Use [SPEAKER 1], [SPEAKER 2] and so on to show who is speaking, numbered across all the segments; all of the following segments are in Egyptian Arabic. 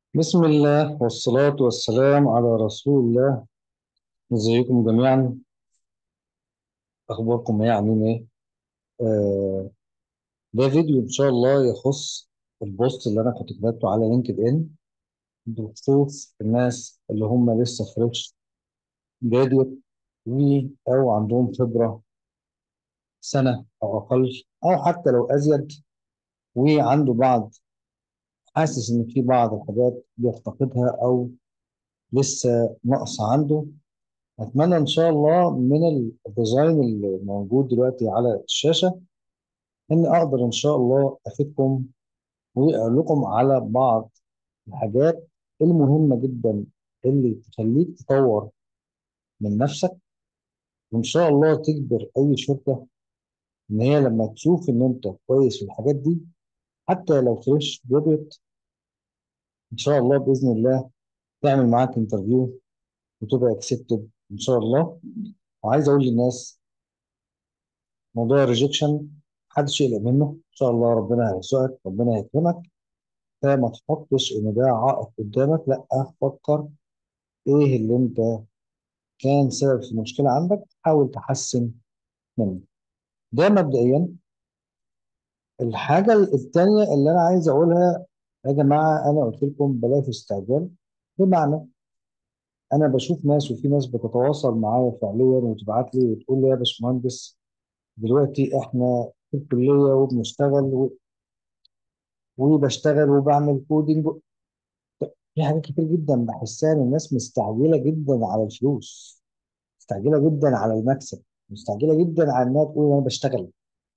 [SPEAKER 1] بسم الله والصلاة والسلام على رسول الله ازيكم جميعا اخباركم ايه عاملين ايه آه ده فيديو ان شاء الله يخص البوست اللي انا كنت كتبته على لينكد ان بخصوص الناس اللي هم لسه فريش جادويت و او عندهم خبرة سنة او اقل او حتى لو ازيد وعنده بعض حاسس ان في بعض الحاجات بيفتقدها او لسه ناقصة عنده أتمنى إن شاء الله من الديزاين اللي موجود دلوقتي على الشاشة إني أقدر إن شاء الله أفيدكم وأقول لكم على بعض الحاجات المهمة جدا اللي تخليك تطور من نفسك وإن شاء الله تجبر أي شركة إن هي لما تشوف إن أنت كويس في الحاجات دي حتى لو فريش جرادويت إن شاء الله بإذن الله تعمل معاك انترفيو وتبقى اكسبتد إن شاء الله وعايز أقول للناس موضوع الريجكشن محدش يقلق منه ان شاء الله ربنا هيرزقك ربنا هيكرمك فما تحطش ان ده عائق قدامك لا فكر ايه اللي انت كان سبب في المشكله عندك حاول تحسن منه ده مبدئيا الحاجه الثانيه اللي انا عايز اقولها يا جماعه انا قلت لكم بلاش استعجال بمعنى انا بشوف ناس وفي ناس بتتواصل معايا فعليا وتبعت لي وتقول لي يا باشمهندس دلوقتي احنا في الكليه وبنشتغل و- وبشتغل وبعمل كودينج في حاجات كتير جدا بحسها ان الناس مستعجله جدا على الفلوس مستعجله جدا على المكسب مستعجله جدا على انها تقول انا بشتغل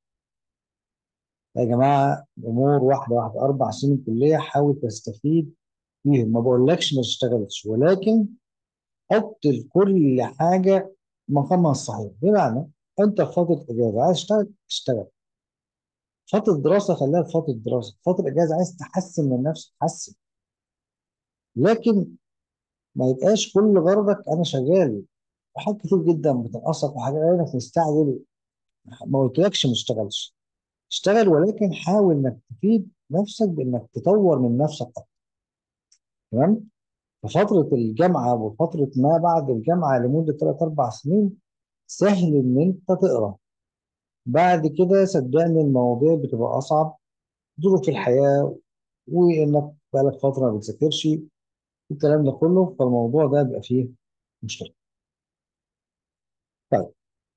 [SPEAKER 1] يا جماعه الامور واحده واحده اربع سنين كليه حاول تستفيد فيهم ما بقولكش ما تشتغلش ولكن حط لكل حاجه مقامها الصحيح بمعنى انت في فتره اجازه عايز تشتغل اشتغل فتره دراسه خليها في فتره دراسه فتره اجازه عايز تحسن من نفسك حسن لكن ما يبقاش كل غرضك انا شغال وحاجات كتير جدا بتنقصك وحاجات انك مستعجل ما قلتلكش ما تشتغلش اشتغل ولكن حاول انك تفيد نفسك بانك تطور من نفسك اكتر تمام ففتره الجامعه وفتره ما بعد الجامعه لمده 3 4 سنين سهل ان انت تقرا بعد كده صدقني المواضيع بتبقى اصعب ظروف الحياه وانك بقالك فتره ما بتذاكرش الكلام ده كله فالموضوع ده بيبقى فيه مشكله طيب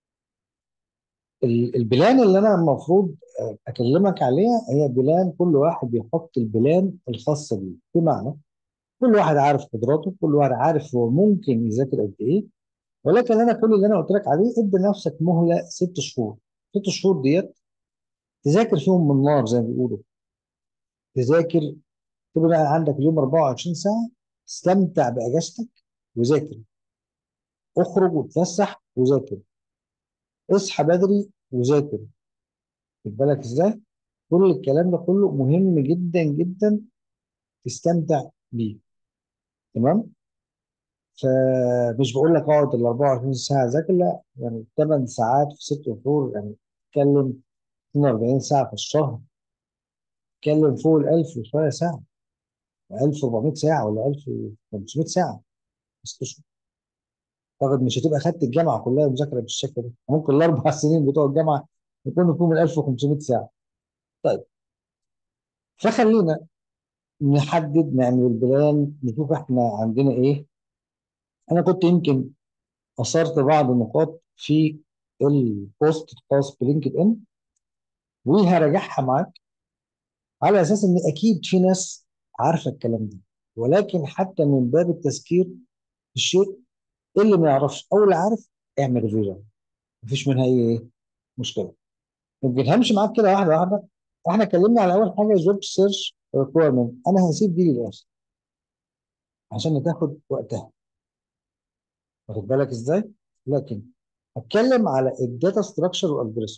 [SPEAKER 1] ال- البلان اللي انا المفروض آه، اكلمك عليها هي بلان كل واحد بيحط البلان الخاصه بيه بمعنى كل واحد عارف قدراته كل واحد عارف هو ممكن يذاكر قد ايه ولكن انا كل اللي انا قلت لك عليه ادي لنفسك مهله ست شهور ست شهور ديت تذاكر فيهم من نار زي ما بيقولوا تذاكر تبقى عندك اليوم 24 ساعه استمتع باجازتك وذاكر اخرج وتفسح وذاكر اصحى بدري وذاكر خد بالك ازاي كل الكلام ده كله مهم جدا جدا تستمتع بيه تمام فمش بقول لك اقعد ال 24 ساعه ذاكر لا يعني 8 ساعات في 6 شهور يعني تتكلم 42 ساعه في الشهر تتكلم فوق ال 1000 وشويه ساعه 1400 ساعه ولا 1500 ساعه في 6 شهور اعتقد مش هتبقى خدت الجامعه كلها مذاكره بالشكل ده ممكن الاربع سنين بتوع الجامعه يكونوا فيهم ال 1500 ساعه طيب فخلينا نحدد نعمل البلان نشوف احنا عندنا ايه انا كنت يمكن اثرت بعض النقاط في البوست الخاص بلينكد ان وهراجعها معاك على اساس ان اكيد في ناس عارفه الكلام ده ولكن حتى من باب التذكير الشيء اللي ما يعرفش او اللي عارف اعمل ريفيجن مفيش منها اي إيه مشكله يمكن همشي معاك كده واحده واحده احنا اتكلمنا على اول حاجه جوب سيرش ريكويرمنت انا هسيب دي للاخر عشان تاخد وقتها واخد بالك ازاي لكن هتكلم على الداتا ستراكشر والالجوريثم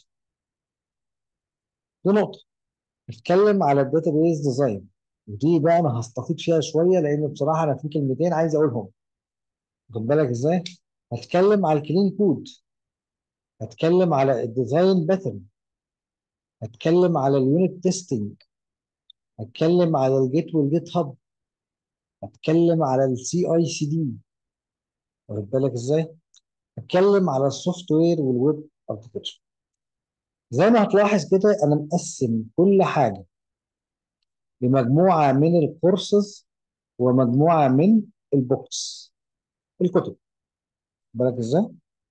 [SPEAKER 1] دي نقطه اتكلم على الداتا بيز ديزاين ودي بقى انا هستفيد فيها شويه لان بصراحه انا في كلمتين عايز اقولهم واخد بالك ازاي هتكلم على الكلين كود هتكلم على الديزاين باترن هتكلم على اليونت تيستنج هتكلم على الجيت والجيت هاب اتكلم على السي اي سي دي واخد بالك ازاي اتكلم على السوفت وير والويب اركتشر زي ما هتلاحظ كده انا مقسم كل حاجه لمجموعه من الكورسز ومجموعه من البوكس الكتب بالك ازاي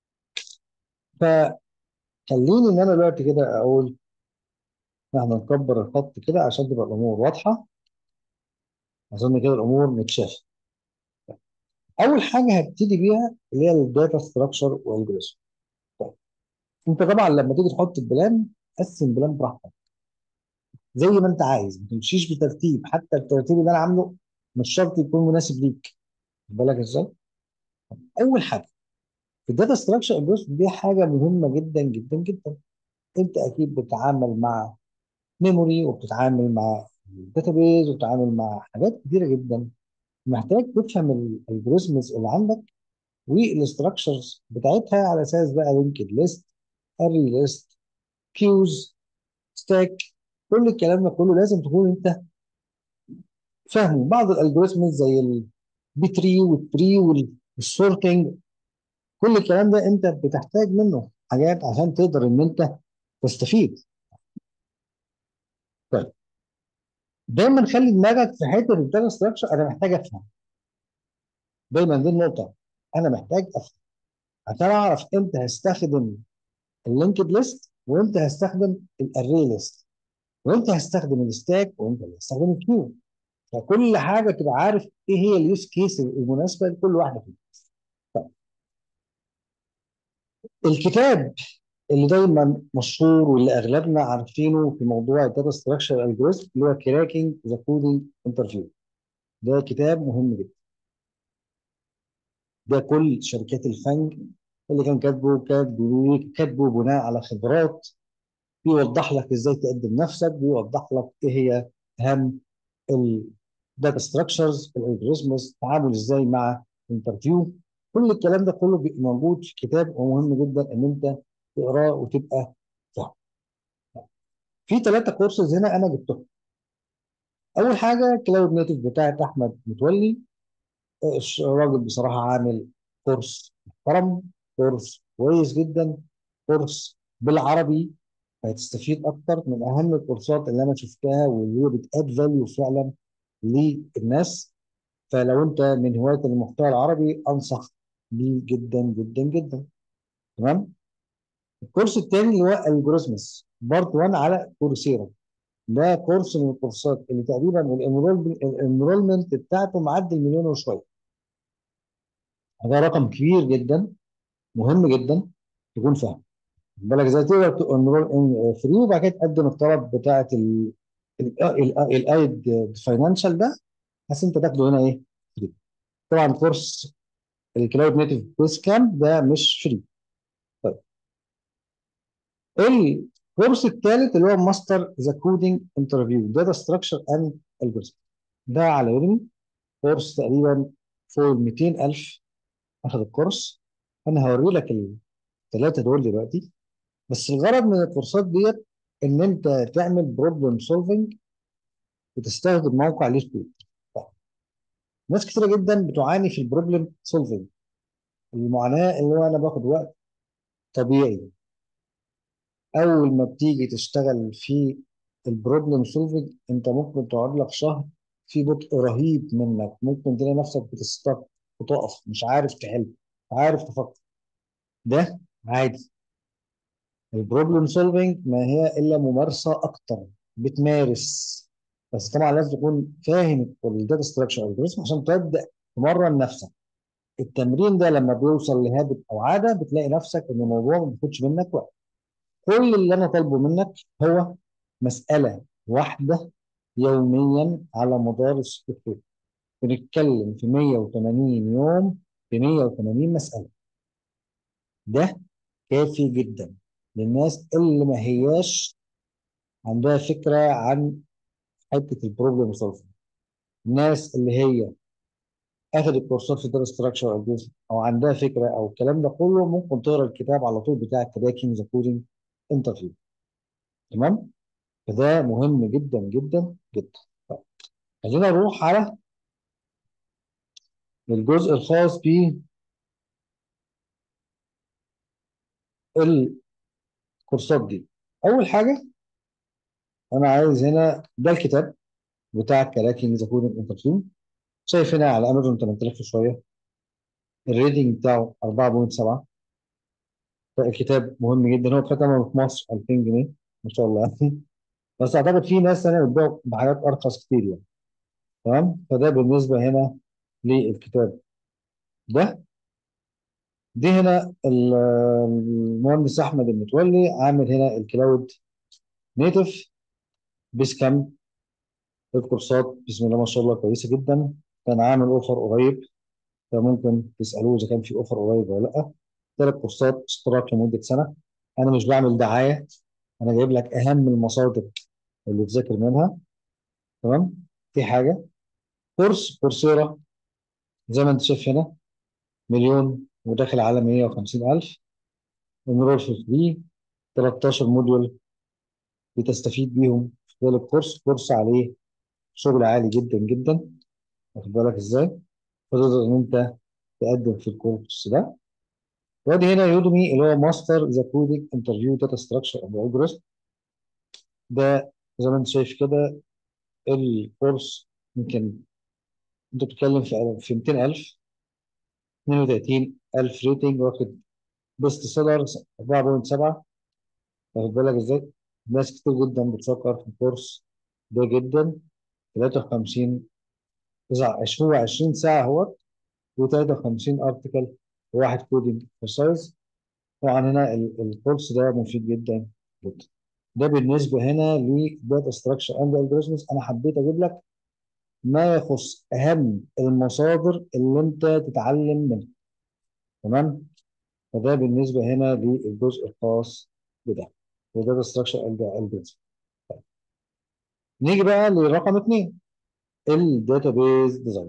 [SPEAKER 1] فخليني ان انا دلوقتي كده اقول احنا نكبر الخط كده عشان تبقى الامور واضحه اظن كده الامور متشافه اول حاجه هبتدي بيها اللي هي الداتا ستراكشر والجوريزم طيب انت طبعا لما تيجي تحط البلان قسم بلان براحتك زي ما انت عايز ما تمشيش بترتيب حتى الترتيب اللي انا عامله مش شرط يكون مناسب ليك خد بالك ازاي اول حاجه في الداتا ستراكشر والجوريزم دي حاجه مهمه جدا جدا جدا انت اكيد بتتعامل مع ميموري وبتتعامل مع داتابيز وبتتعامل مع حاجات كتيره جدا محتاج تفهم الالجوريزمز اللي عندك والاستراكشرز بتاعتها على اساس بقى لينكد ليست اري ليست كيوز ستاك كل الكلام ده كله لازم تكون انت فاهمه بعض الالجوريزمز زي البي تري والتري والسورتنج كل الكلام ده انت بتحتاج منه حاجات عشان تقدر ان انت تستفيد طيب دايما خلي دماغك في حته الداتا ستراكشر انا محتاج افهم دايما دي النقطه انا محتاج افهم عشان اعرف امتى هستخدم اللينكد ليست وامتى هستخدم الاري ليست وامتى هستخدم الستاك وامتى هستخدم الكيو فكل حاجه تبقى عارف ايه هي اليوز كيس المناسبه لكل واحده فيهم طيب. الكتاب اللي دايما مشهور واللي اغلبنا عارفينه في موضوع الداتا ستراكشر الجوريزم اللي هو كراكنج ذا كودينج انترفيو ده كتاب مهم جدا ده كل شركات الفنج اللي كان كاتبه كاتبه كاتبه بناء على خبرات بيوضح لك ازاي تقدم نفسك بيوضح لك ايه هي اهم الداتا ستراكشرز الالجوريزمز التعامل ازاي مع انترفيو كل الكلام ده كله بيبقى موجود في كتاب ومهم جدا ان انت تقراه وتبقى فاهم في ثلاثه كورسز هنا انا جبتهم اول حاجه كلاود نيتف بتاعت احمد متولي الراجل بصراحه عامل كورس محترم كورس كويس جدا كورس بالعربي هتستفيد اكتر من اهم الكورسات اللي انا شفتها واللي هي بتاد فاليو فعلا للناس فلو انت من هواة المحتوى العربي انصح بيه جدا جدا جدا تمام الكورس الثاني اللي هو الجوريزمز بارت 1 على كورسيرا ده كورس من الكورسات اللي تقريبا الانرولمنت بتاعته معدي المليون وشويه ده رقم كبير جدا مهم جدا تكون فاهم بالك ازاي تقدر تنرول فري وبعد كده تقدم الطلب بتاعت الايد فاينانشال ده بس انت تاخده هنا ايه فري طبعا كورس الكلاود نيتف بيس كامب ده مش فري طيب الكورس الثالث اللي هو ماستر ذا كودينج انترفيو داتا ستراكشر اند الجوريزم ده على يوديمي كورس تقريبا فوق 200000 اخذ الكورس انا هوري لك الثلاثه دول دلوقتي بس الغرض من الكورسات ديت ان انت تعمل بروبلم سولفنج وتستخدم موقع ليت كود ناس كتيره جدا بتعاني في البروبلم سولفنج المعاناه اللي هو انا باخد وقت طبيعي اول ما بتيجي تشتغل في البروبلم سولفنج انت ممكن تقعد لك شهر في بطء رهيب منك ممكن تلاقي نفسك بتستك وتقف مش عارف تحل عارف تفكر ده عادي البروبلم سولفنج ما هي الا ممارسه اكتر بتمارس بس طبعا لازم تكون فاهم الداتا ستراكشر الجوريزم عشان تبدا تمرن نفسك التمرين ده لما بيوصل لهابت او عاده بتلاقي نفسك ان الموضوع ما بياخدش منك وقت كل اللي انا طالبه منك هو مساله واحده يوميا على مدار الست شهور بنتكلم في 180 يوم في 180 مساله ده كافي جدا للناس اللي ما هياش عندها فكره عن حته البروبلم سولفنج الناس اللي هي اخذت كورسات في داتا ستراكشر او جزء او عندها فكره او الكلام ده كله ممكن تقرا الكتاب على طول بتاع كراكنج ذا كودينج انترفيو تمام فده مهم جدا جدا جدا طيب خلينا نروح على الجزء الخاص بالكورسات دي اول حاجه انا عايز هنا ده الكتاب بتاع كراكنج ذا كودنج انترفيو شايف هنا على امازون 8000 وشويه الريتنج بتاعه 4.7 الكتاب مهم جدا هو ختمه في مصر 2000 جنيه ما شاء الله يعني بس اعتقد في ناس هنا بتبيع بحاجات ارخص كتير يعني تمام فده بالنسبه هنا للكتاب ده دي هنا ال- المهندس احمد المتولي عامل هنا الكلاود نيتف بيس كامب الكورسات بسم الله ما شاء الله كويسه جدا كان عامل اوفر قريب فممكن تسالوه اذا كان في اوفر قريب ولا لا ثلاث كورسات اشتراك لمده سنه انا مش بعمل دعايه انا جايب لك اهم المصادر اللي تذاكر منها تمام في حاجه كورس كورسيرا زي ما انت شايف هنا مليون وداخل على 150 الف انرول في فري 13 موديول بتستفيد بيهم في خلال الكورس كورس عليه شغل عالي جدا جدا واخد بالك ازاي فتقدر ان انت تقدم في الكورس ده وادي هنا يودمي اللي هو ماستر ذا كودينج انترفيو داتا ستراكشر اند الجوريثم ده زي ما انت شايف كده الكورس يمكن انت بتتكلم في في 200000 32000 ريتنج واخد بيست سيلرز 4.7 واخد بالك ازاي ناس كتير جدا بتفكر في الكورس ده جدا 53 هو 20 ساعه اهوت و53 ارتكل وواحد كودينج اكسرسايز طبعا هنا ال- الكورس ده مفيد جدا جدا ده بالنسبه هنا لداتا ستراكشر اند الجوريزمز انا حبيت اجيب لك ما يخص اهم المصادر اللي انت تتعلم منها تمام فده بالنسبه هنا للجزء الخاص بده الداتا ستراكشر اند الجوريزمز نيجي بقى لرقم اثنين الداتابيز ديزاين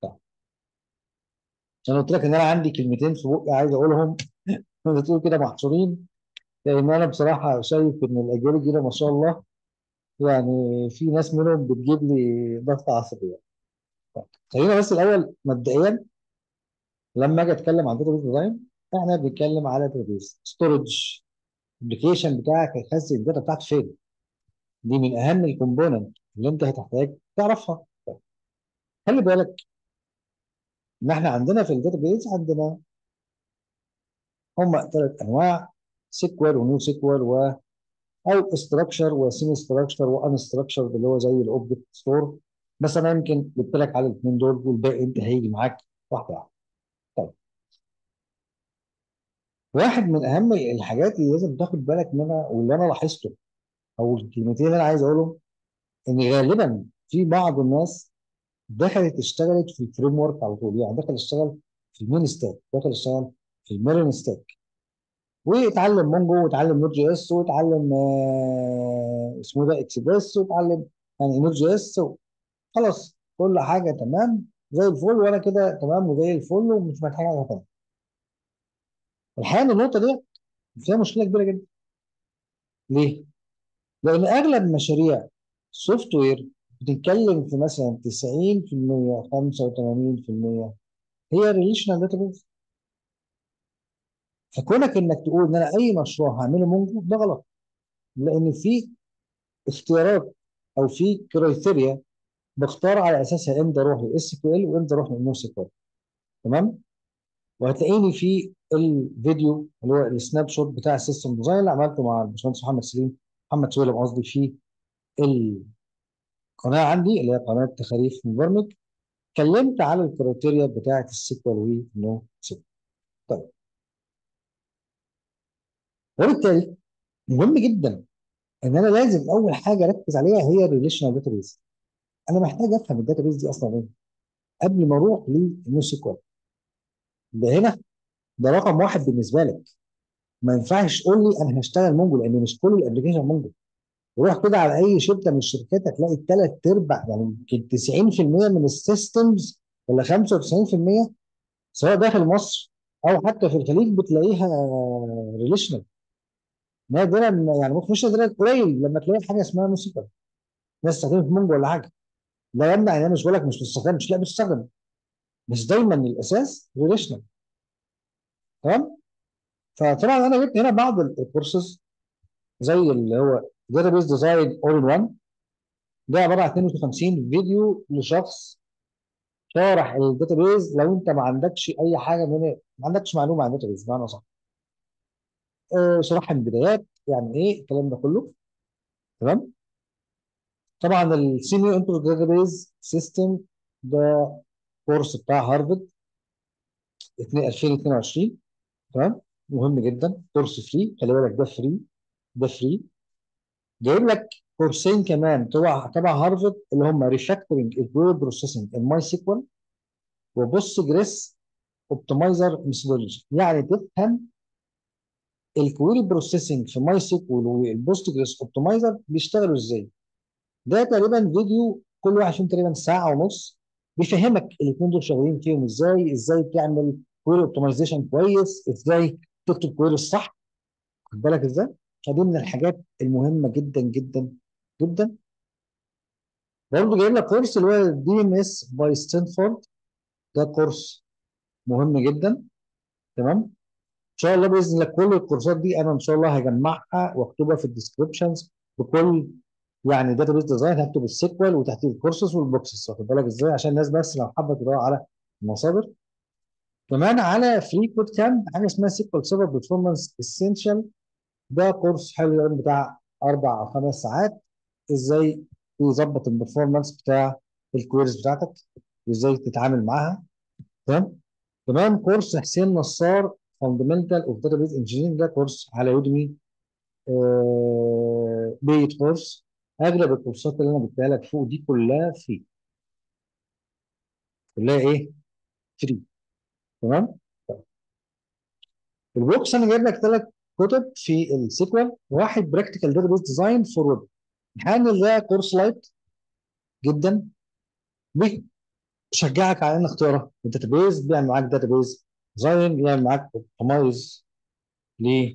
[SPEAKER 1] انا قلت لك ان انا عندي كلمتين في بقي عايز اقولهم انت تقول كده محصورين لان انا بصراحه شايف ان الاجيال الجديده ما شاء الله يعني في ناس منهم بتجيب لي ضغط عصبي يعني. طيب، خلينا بس الاول مبدئيا لما اجي اتكلم عن داتابيز ديزاين احنا بنتكلم على داتابيز ستورج الابلكيشن بتاعك هيخزن الداتا بتاعته فين دي من اهم الكومبوننت اللي انت هتحتاج تعرفها طيب، خلي بالك ان احنا عندنا في الداتابيز عندنا هم ثلاث انواع سيكوال ونيو سيكوال و او استراكشر وسيمي استراكشر وان استراكشر اللي هو زي الاوبجكت ستور بس انا يمكن جبت لك على الاثنين دول والباقي انت هيجي معاك واحده واحده طيب واحد من اهم الحاجات اللي لازم تاخد بالك منها واللي انا لاحظته او الكلمتين اللي انا عايز اقولهم ان غالبا في بعض الناس دخلت اشتغلت في الفريم ورك على طول يعني دخل اشتغل في المين ستاك دخل اشتغل في الميرن ستاك ويتعلم مونجو ويتعلم نوت جي اس ويتعلم آه، اسمه ده اكسبريس ويتعلم يعني نوت جي اس خلاص كل حاجه تمام زي الفل وانا كده تمام وزي الفل ومش محتاج حاجه تانيه الحقيقه ان النقطه دي فيها مشكله كبيره جدا ليه؟ لان اغلب مشاريع السوفت وير بتتكلم في مثلا 90% 85% هي ريليشنال داتابيز فكونك انك تقول ان انا اي مشروع هعمله مونجو ده غلط لان في اختيارات او في كرايتيريا بختار على اساسها امتى اروح للاس كيو ال وامتى اروح للنو سيكوال تمام وهتلاقيني في الفيديو اللي هو السناب شوت بتاع السيستم ديزاين اللي عملته مع الباشمهندس محمد سليم محمد سويلم قصدي في القناه عندي اللي هي قناه تخاريف مبرمج اتكلمت على الكرايتيريا بتاعه السيكوال والنو سيكوال طيب وبالتالي مهم جدا ان انا لازم اول حاجه اركز عليها هي الريليشنال داتابيز انا محتاج افهم الداتابيز دي اصلا ايه قبل ما اروح للنو سيكوال ده هنا ده رقم واحد بالنسبه لك ما ينفعش تقول لي انا هشتغل مونجو لان مش كل الابلكيشن مونجو روح كده على اي شركه من الشركات هتلاقي الثلاث ارباع يعني يمكن 90% من السيستمز ولا 95% سواء داخل مصر او حتى في الخليج بتلاقيها ريليشنال نادرا يعني ممكن مش نادرا قليل لما تلاقي حاجه اسمها موسيقى ناس تستخدمها في مونجو ولا حاجه لا يمنع ان انا مش بقول لك مش بتستخدم مش لا بتستخدم مش دايما الاساس ريليشنال تمام فطبعا انا جبت هنا بعض الكورسز زي اللي هو داتابيز ديزاين اول ان وان ده عباره عن 52 فيديو لشخص شارح الداتابيز لو انت ما عندكش اي حاجه من ما عندكش معلومه عن الداتابيز بمعنى صح آه شرح البدايات يعني ايه الكلام ده كله تمام طبعا السينيور انترو داتابيز سيستم ده كورس بتاع هارفرد 2022 تمام مهم جدا كورس فري خلي بالك ده فري ده فري جايب لك كورسين كمان تبع تبع هارفرد اللي هم ريفاكتورنج الكويري بروسيسنج الماي سيكوال وبص جريس اوبتمايزر ميثودولوجي يعني تفهم الكويري بروسيسنج في ماي سيكوال والبوست جريس اوبتمايزر بيشتغلوا ازاي ده تقريبا فيديو كل واحد فيهم تقريبا ساعه ونص بيفهمك الاثنين دول شغالين فيهم ازاي ازاي تعمل كويري اوبتمايزيشن كويس ازاي تكتب كويري الصح خد بالك ازاي فدي من الحاجات المهمه جدا جدا جدا برضه جايب لك كورس اللي هو دي ام اس باي ستانفورد ده كورس مهم جدا تمام ان شاء الله باذن الله كل الكورسات دي انا ان شاء الله هجمعها واكتبها في الديسكربشنز بكل يعني داتا بيز ديزاين هكتب السيكوال وتحتيه الكورسز والبوكسز واخد بالك ازاي عشان الناس بس لو حابه تدور على المصادر كمان على فري كود كامب حاجه اسمها سيكوال سيرفر بيرفورمانس اسينشال ده كورس حلو يعني بتاع اربع او خمس ساعات ازاي يظبط البرفورمانس بتاع الكويرز بتاعتك وازاي تتعامل معاها تمام كمان كورس حسين نصار فاندمنتال اوف داتابيز انجينيرنج ده كورس على يودمي آه بيت كورس اغلب الكورسات اللي انا جبتها لك فوق دي كلها فري كلها ايه؟ فري تمام؟ طيب. البوكس انا جايب لك ثلاث كتب في السيكوال واحد براكتيكال داتابيز ديزاين فور ويب الحقيقه ده كورس لايت جدا بيشجعك على انك تقرا الداتابيز بيعمل معاك داتابيز ديزاين بيعمل معاك اوبتمايز ل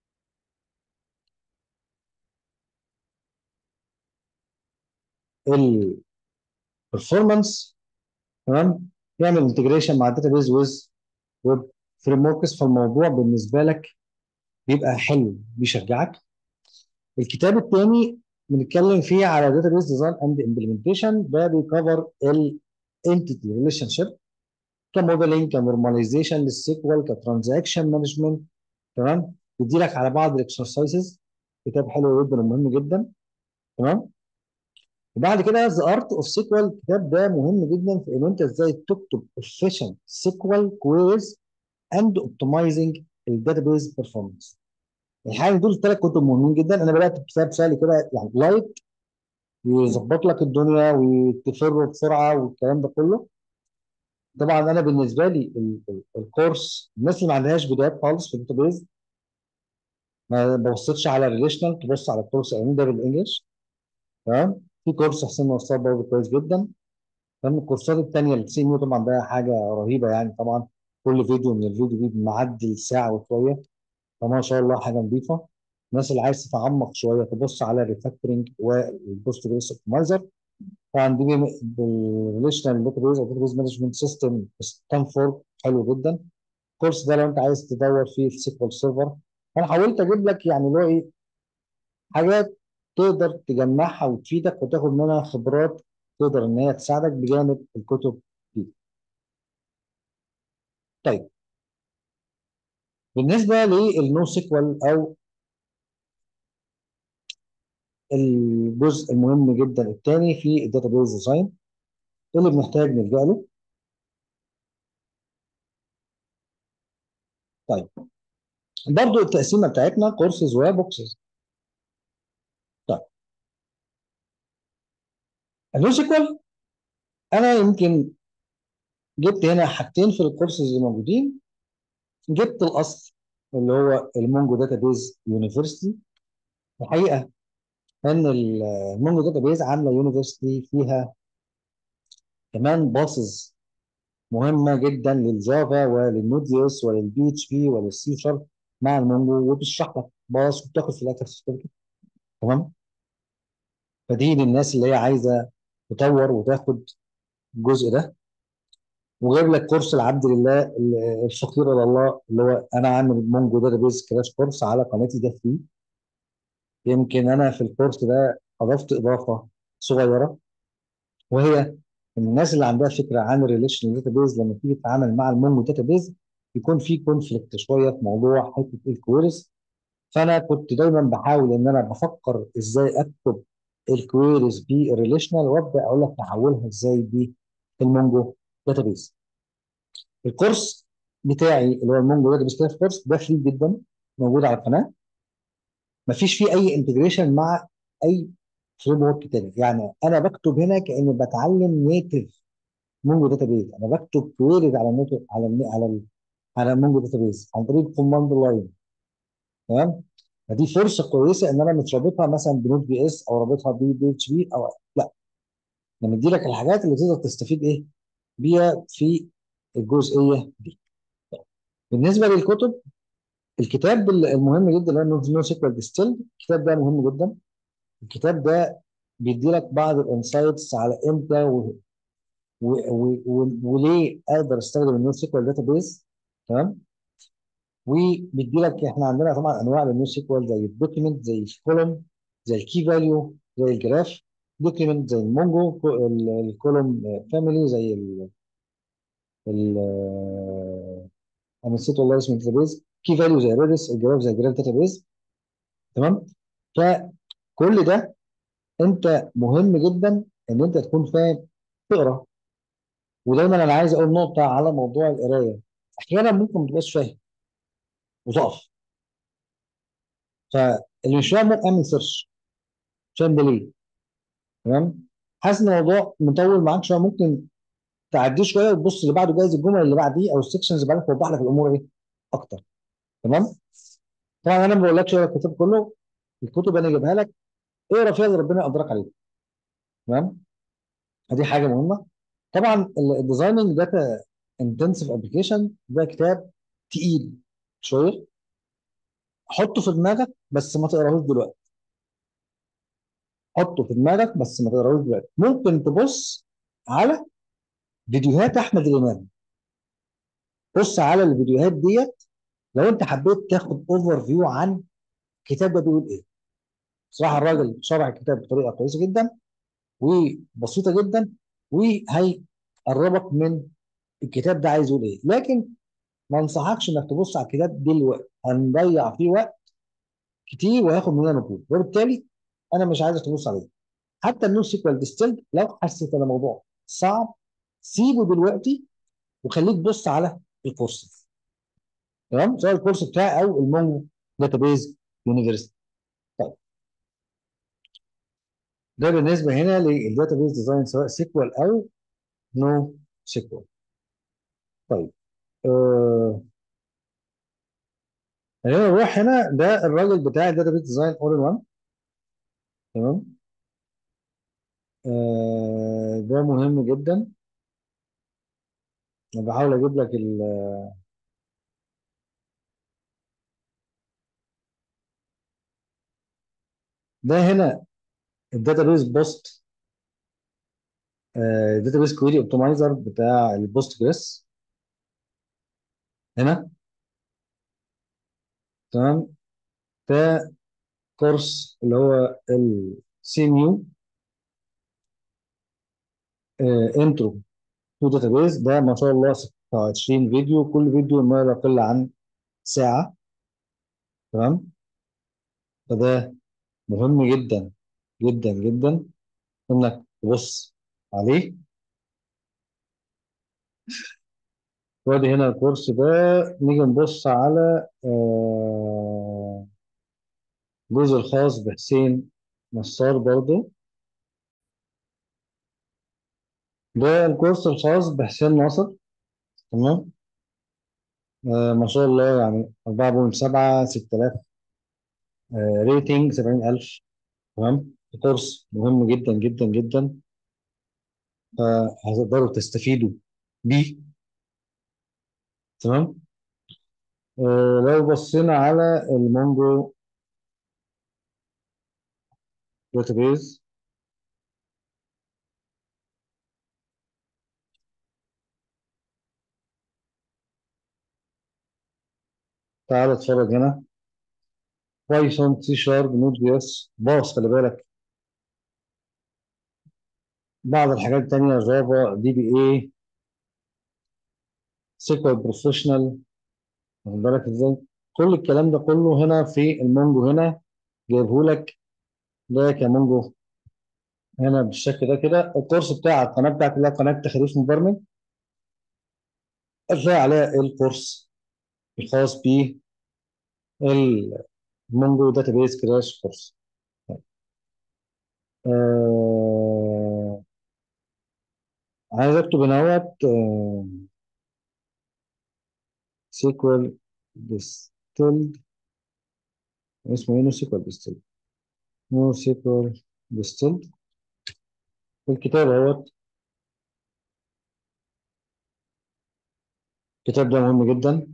[SPEAKER 1] البرفورمانس تمام يعمل انتجريشن مع الداتابيز ويز ويب فريم وركس فالموضوع بالنسبه لك بيبقى حلو بيشجعك الكتاب الثاني بنتكلم فيه على داتابيز ديزاين اند امبلمنتيشن ده بيكفر الانتيتي ريليشن شيب كموديلنج كنورماليزيشن للسيكوال كترانزاكشن مانجمنت تمام بيدي لك على بعض الاكسرسايزز كتاب حلو جدا ومهم جدا تمام وبعد كده ذا ارت اوف سيكوال الكتاب ده مهم جدا في ان انت ازاي تكتب efficient سيكوال كويرز اند اوبتمايزنج الداتابيز بيرفورمانس الحقيقه دول الثلاث كتب مهمين جدا انا بدات بكتاب سهل كده يعني لايت يظبط لك الدنيا وتفر بسرعه والكلام ده كله طبعا انا بالنسبه لي ال- ال- الكورس الناس اللي ما عندهاش بدايات خالص في الداتابيز ما ببصتش على الريليشنال تبص على الكورس الأولاني ده بالانجلش تمام في كورس حسين نصار برضه كويس جدا تمام الكورسات الثانيه السي ام يو طبعا ده حاجه رهيبه يعني طبعا كل فيديو من الفيديو دي معدي الساعه وشويه فما شاء الله حاجه نظيفه الناس اللي عايز تتعمق شويه تبص على الريفاكتورنج والبوست جريس اوبتمايزر طبعا دي بالريليشنال داتابيز او داتابيز مانجمنت سيستم ستانفورد حلو جدا الكورس ده لو انت عايز تدور فيه في سيكوال سيرفر انا حاولت اجيب لك يعني اللي هو ايه حاجات تقدر تجمعها وتفيدك وتاخد منها خبرات تقدر ان هي تساعدك بجانب الكتب دي طيب بالنسبه للنو سيكوال او الجزء المهم جدا الثاني في الداتابيز ديزاين اللي بنحتاج نلجا له طيب برضو التقسيمه بتاعتنا كورسز وبوكسز طيب النو سيكوال انا يمكن جبت هنا حاجتين في الكورسز اللي موجودين جبت الاصل اللي هو المونجو داتابيز يونيفرستي الحقيقه ان المونجو داتابيز عامله يونيفرستي فيها كمان باسز مهمه جدا للجافا وللنود جي اس وللبي اتش بي وللسي شارب مع المونجو وبتشرح لك باص وبتاخد في الاخر سيرتيفيكت تمام فدي للناس اللي هي عايزه تطور وتاخد الجزء ده وجايب لك كورس العبد لله ال- الفقير الى الله اللي هو انا عامل مونجو داتابيز كراش كورس على قناتي ده فري يمكن انا في الكورس ده اضفت اضافه صغيره وهي ان الناس اللي عندها فكره عن الريليشنال داتابيز لما تيجي تتعامل مع المونجو داتابيز يكون في كونفليكت شويه في موضوع حته الكويريز فانا كنت دايما بحاول ان انا بفكر ازاي اكتب الكويريز بالريليشنال وابدا اقول لك نحولها ازاي بالمونجو داتابيز الكورس بتاعي اللي هو المونجو داتابيز كده كورس ده فري جدا موجود على القناه مفيش فيه اي انتجريشن مع اي فريم ورك تاني يعني انا بكتب هنا كاني بتعلم نيتف مونجو داتابيز انا بكتب كويريز على النيتف على ال على ال على مونجو داتابيز عن طريق كوماند لاين تمام فدي فرصه كويسه ان انا مش رابطها مثلا بنوت بي اس او رابطها بي اتش بي او لا انا مدي لك الحاجات اللي تقدر تستفيد ايه بيها في الجزئيه دي بالنسبه للكتب الكتاب المهم جدا اللي هو نو سيكوال ديستيل الكتاب ده مهم جدا الكتاب ده بيدي لك بعض الانسايتس على امتى و... و... و... و... وليه اقدر استخدم النو سيكوال داتابيز تمام وبيدي لك احنا عندنا طبعا انواع للنو سيكوال زي الدوكيمنت زي الكولوم زي الكي فاليو زي الجراف دوكيمنت زي المونجو الكولوم فاميلي زي ال ال انا نسيت والله اسم الداتابيز كي فاليو زي ريدس الجراف زي جراف داتابيز تمام فكل ده انت مهم جدا ان انت تكون فاهم تقرا ودايما انا عايز اقول نقطه على موضوع القرايه احيانا ممكن ما تبقاش فاهم وتقف فاللي مش فاهم ممكن اعمل سيرش مش فاهم ده ليه تمام حاسس ان الموضوع مطول معاك شويه ممكن تعديه شويه وتبص اللي بعده جايز الجمل اللي بعديه او السكشنز اللي بعدها توضح لك الامور ايه اكتر تمام طبعا انا ما بقولكش اقرا الكتاب كله الكتب انا جايبها لك اقرا فيها اللي ربنا يقدرك عليه تمام دي حاجه مهمه طبعا الديزايننج داتا انتنسيف ابلكيشن ده كتاب تقيل شويه حطه في دماغك بس ما تقراهوش دلوقتي حطه في دماغك بس ما تقراهوش دلوقتي ممكن تبص على فيديوهات احمد الامام بص على الفيديوهات ديت لو انت حبيت تاخد اوفر فيو عن الكتاب ده بيقول ايه بصراحه الراجل شرح الكتاب بطريقه كويسه جدا وبسيطه جدا وهيقربك من الكتاب ده عايز يقول ايه لكن ما انصحكش انك تبص على الكتاب دلوقتي هنضيع فيه وقت كتير وهياخد مننا مجهود وبالتالي انا مش عايزك تبص عليه حتى النو سيكوال ديستيلد لو حسيت ان الموضوع صعب سيبه دلوقتي وخليك تبص على الكورس تمام سواء الكورس بتاعي او المونجو داتابيز يونيفرستي طيب ده بالنسبه هنا للداتابيز ديزاين سواء سيكوال او نو سيكوال طيب آه خلينا نروح هنا ده الراجل بتاع الداتابيز ديزاين اول ان وان تمام آه ده مهم جدا انا بحاول اجيب لك ال ده هنا الداتابيز بوست الداتابيز كويري اوبتمايزر بتاع البوست جريس هنا تمام ده كورس اللي هو السي ام يو انترو تو داتابيز ده ما شاء الله 26 فيديو كل فيديو ما لا يقل عن ساعة تمام فده مهم جدا جدا جدا انك تبص عليه وادي هنا الكورس ده نيجي نبص على آه، الجزء الخاص بحسين نصار برضو ده الكورس الخاص بحسين ناصر تمام آه ما شاء الله يعني 4.7 6000 آه ريتنج 70000 تمام كورس مهم جدا جدا جدا فهتقدروا تستفيدوا بيه تمام آه لو بصينا على المونجو داتابيز تعال اتفرج هنا بايثون سي شارب نوت جي اس باص خلي بالك بعض الحاجات التانية جافا دي بي اي سيكوال بروفيشنال واخد بالك ازاي كل الكلام ده كله هنا في المونجو هنا جايبه لك ده كمونجو هنا بالشكل ده كده الكورس بتاع القناه بتاعتي اللي هي قناه تخريف مبرمج هتلاقي عليها الكورس الخاص بالمونجو داتابيز كراش كورس آه عايز اكتب هنا اهوت سيكوال ديستيلد اسمه ايه نو سيكوال ديستيلد نو سيكوال ديستيلد الكتاب اهوت الكتاب ده مهم جدا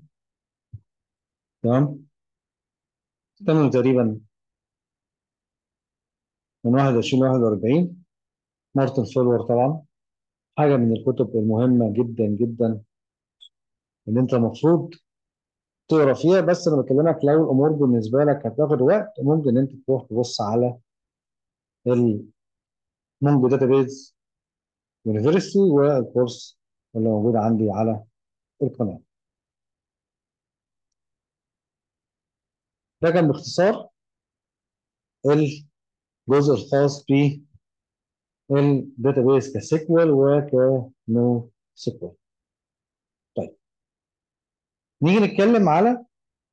[SPEAKER 1] تمام ثمنه تقريبا من 21 ل 41 مارتن فولور طبعا حاجه من الكتب المهمه جدا جدا اللي انت المفروض تقرا فيها بس انا بكلمك لو الامور بالنسبه لك هتاخد وقت ممكن انت تروح تبص على المونجو داتابيز يونيفرسيتي والكورس اللي موجود عندي على القناه ده كان باختصار الجزء الخاص بالداتابيز كسيكوال وكنو سيكوال طيب نيجي نتكلم على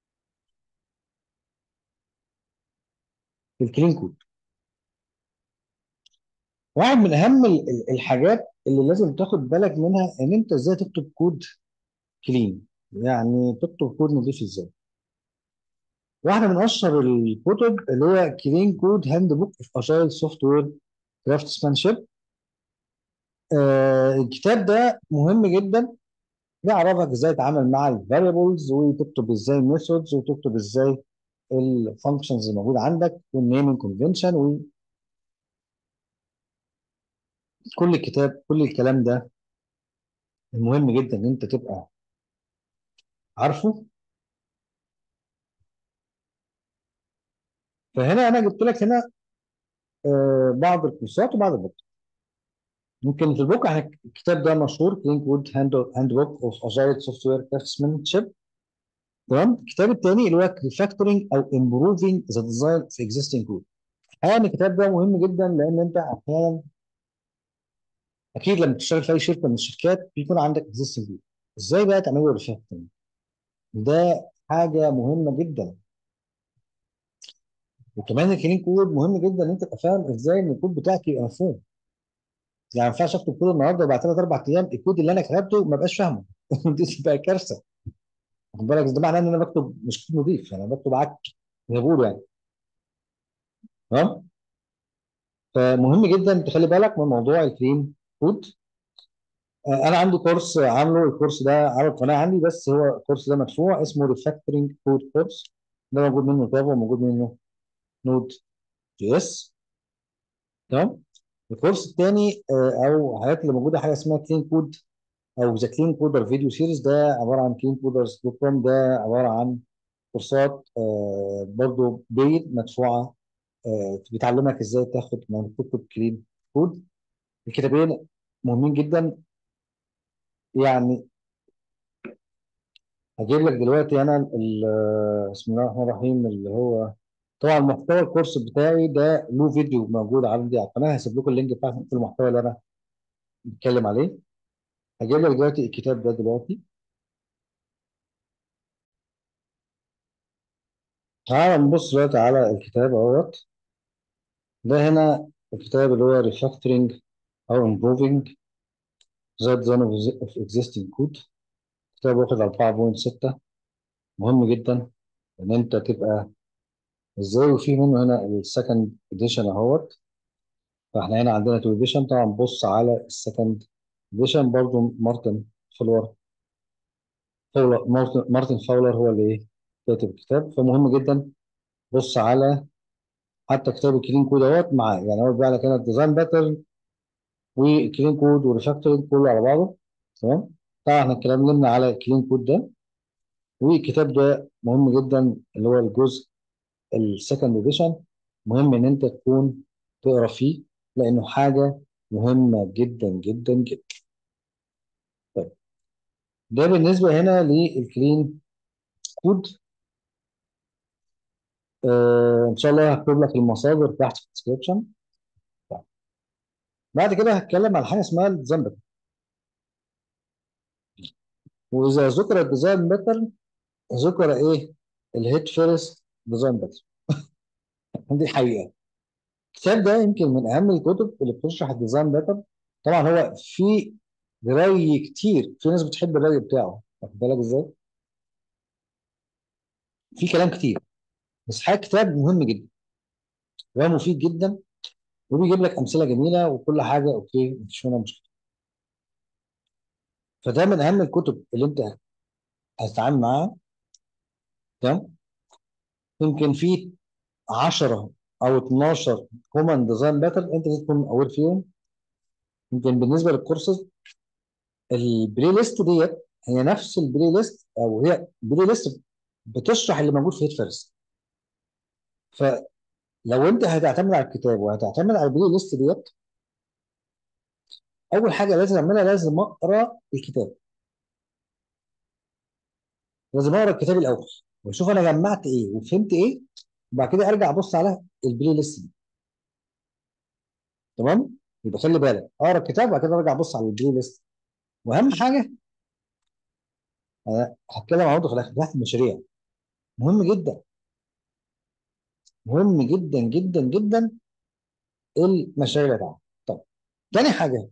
[SPEAKER 1] الكلين كود واحد من اهم ال- ال- الحاجات اللي لازم تاخد بالك منها ان انت ازاي تكتب كود كلين يعني تكتب كود نضيف ازاي واحده من اشهر الكتب اللي هو كلين كود هاند بوك اوف اجايل سوفت وير كرافتسمانشيب الكتاب ده مهم جدا بيعرفك ازاي تتعامل مع الفاريبلز وتكتب ازاي الميثودز وتكتب ازاي الفانكشنز الموجوده عندك والنيمنج كونفنشن وكل الكتاب كل الكلام ده المهم جدا ان انت تبقى عارفه فهنا انا جبت لك هنا آه، بعض الكورسات وبعض البوك ممكن في البوك احنا الكتاب ده مشهور كلين كود هاند هاند بوك اوف اجايل سوفت وير كرافتسمانشيب تمام الكتاب الثاني اللي هو ريفاكتورنج او امبروفينج ذا ديزاين في اكزيستنج كود الحقيقه الكتاب ده مهم جدا لان انت احيانا اكيد لما تشتغل في اي شركه من الشركات بيكون عندك اكزيستنج كود ازاي بقى تعمله ريفاكتورنج ده حاجه مهمه جدا وكمان الكلين كود مهم جدا ان انت تبقى فاهم ازاي ان الكود بتاعك يبقى مفهوم يعني ما ينفعش اكتب كود النهارده وبعد ثلاث اربع ايام الكود اللي انا كتبته ما بقاش فاهمه دي تبقى كارثه واخد بالك ده معناه ان انا بكتب مش كود نظيف يعني انا بكتب عك زي ما بيقولوا يعني تمام فمهم جدا تخلي بالك من موضوع الكلين كود آه، انا عندي كورس عامله الكورس ده على القناه عندي بس هو الكورس ده مدفوع اسمه ريفاكتورنج كود كورس ده موجود منه جافا وموجود منه نود جي اس تمام الكورس الثاني او الحاجات اللي موجوده حاجه اسمها كلين كود او ذا كلين كودر فيديو سيريز ده عباره عن كلين كودرز دوت كوم ده عباره عن كورسات آه، برضو بيد مدفوعه آه، بتعلمك ازاي تاخد من تكتب كلين كود الكتابين مهمين جدا يعني هجيب لك دلوقتي انا ال- آه، بسم الله الرحمن الرحيم اللي هو طبعا محتوى الكورس بتاعي ده له فيديو موجود عندي على القناه هسيب لكم اللينك بتاع في المحتوى اللي انا بتكلم عليه هجيب لك دلوقتي الكتاب ده دلوقتي تعال نبص دلوقتي على الكتاب اهوت ده هنا الكتاب اللي هو Refactoring أو Improving the Design of Existing Code كتاب واخد 4.6 مهم جدا إن أنت تبقى إزاي وفي منه هنا السكند إديشن أهوت فإحنا هنا عندنا تو إديشن طبعا بص على السكند إديشن برضو مارتن فولر فولر مارتن مارتن فاولر هو اللي إيه كاتب الكتاب فمهم جدا بص على حتى كتاب الكلين كود اهوت معاه يعني هو بيبيع لك هنا الديزاين باترن وكلين كود وريفاكتورنج كله على بعضه تمام طبعا احنا اتكلمنا على الكلين كود ده والكتاب ده مهم جدا اللي هو الجزء السكند اديشن مهم ان انت تكون تقرا فيه لانه حاجه مهمه جدا جدا جدا طيب ده بالنسبه هنا للكلين كود آه ان شاء الله هكتب لك المصادر تحت في الديسكربشن بعد كده هتكلم عن حاجه اسمها الديزاين باترن واذا ذكر الديزاين باترن ذكر ايه الهيت فيرست ديزاين باترن دي حقيقه الكتاب ده يمكن من اهم الكتب اللي بتشرح الديزاين باترن طبعا هو في رأي كتير في ناس بتحب الرأي بتاعه واخد بالك ازاي في كلام كتير بس حاجه كتاب مهم جدا ومفيد جدا وبيجيب لك امثله جميله وكل حاجه اوكي مفيش منها مشكله فده من اهم الكتب اللي انت هتتعامل معاها تمام يمكن في 10 او 12 كومن ديزاين باترن انت لازم تكون اول فيهم يمكن بالنسبه للكورسز البلاي ليست ديت هي نفس البلاي ليست او هي بلاي ليست بتشرح اللي موجود في هيت فيرست فلو انت هتعتمد على الكتاب وهتعتمد على البلاي ليست ديت اول حاجه لازم اعملها لازم اقرا الكتاب لازم اقرا الكتاب الاول واشوف انا جمعت ايه وفهمت ايه وبعد كده ارجع ابص على البلاي ليست دي تمام يبقى خلي بالك اقرا الكتاب وبعد كده ارجع ابص على البلاي ليست واهم حاجه انا هتكلم عن برضه في الاخر تحت المشاريع مهم جدا مهم جدا جدا جدا المشاريع بتاعتك طيب تاني حاجه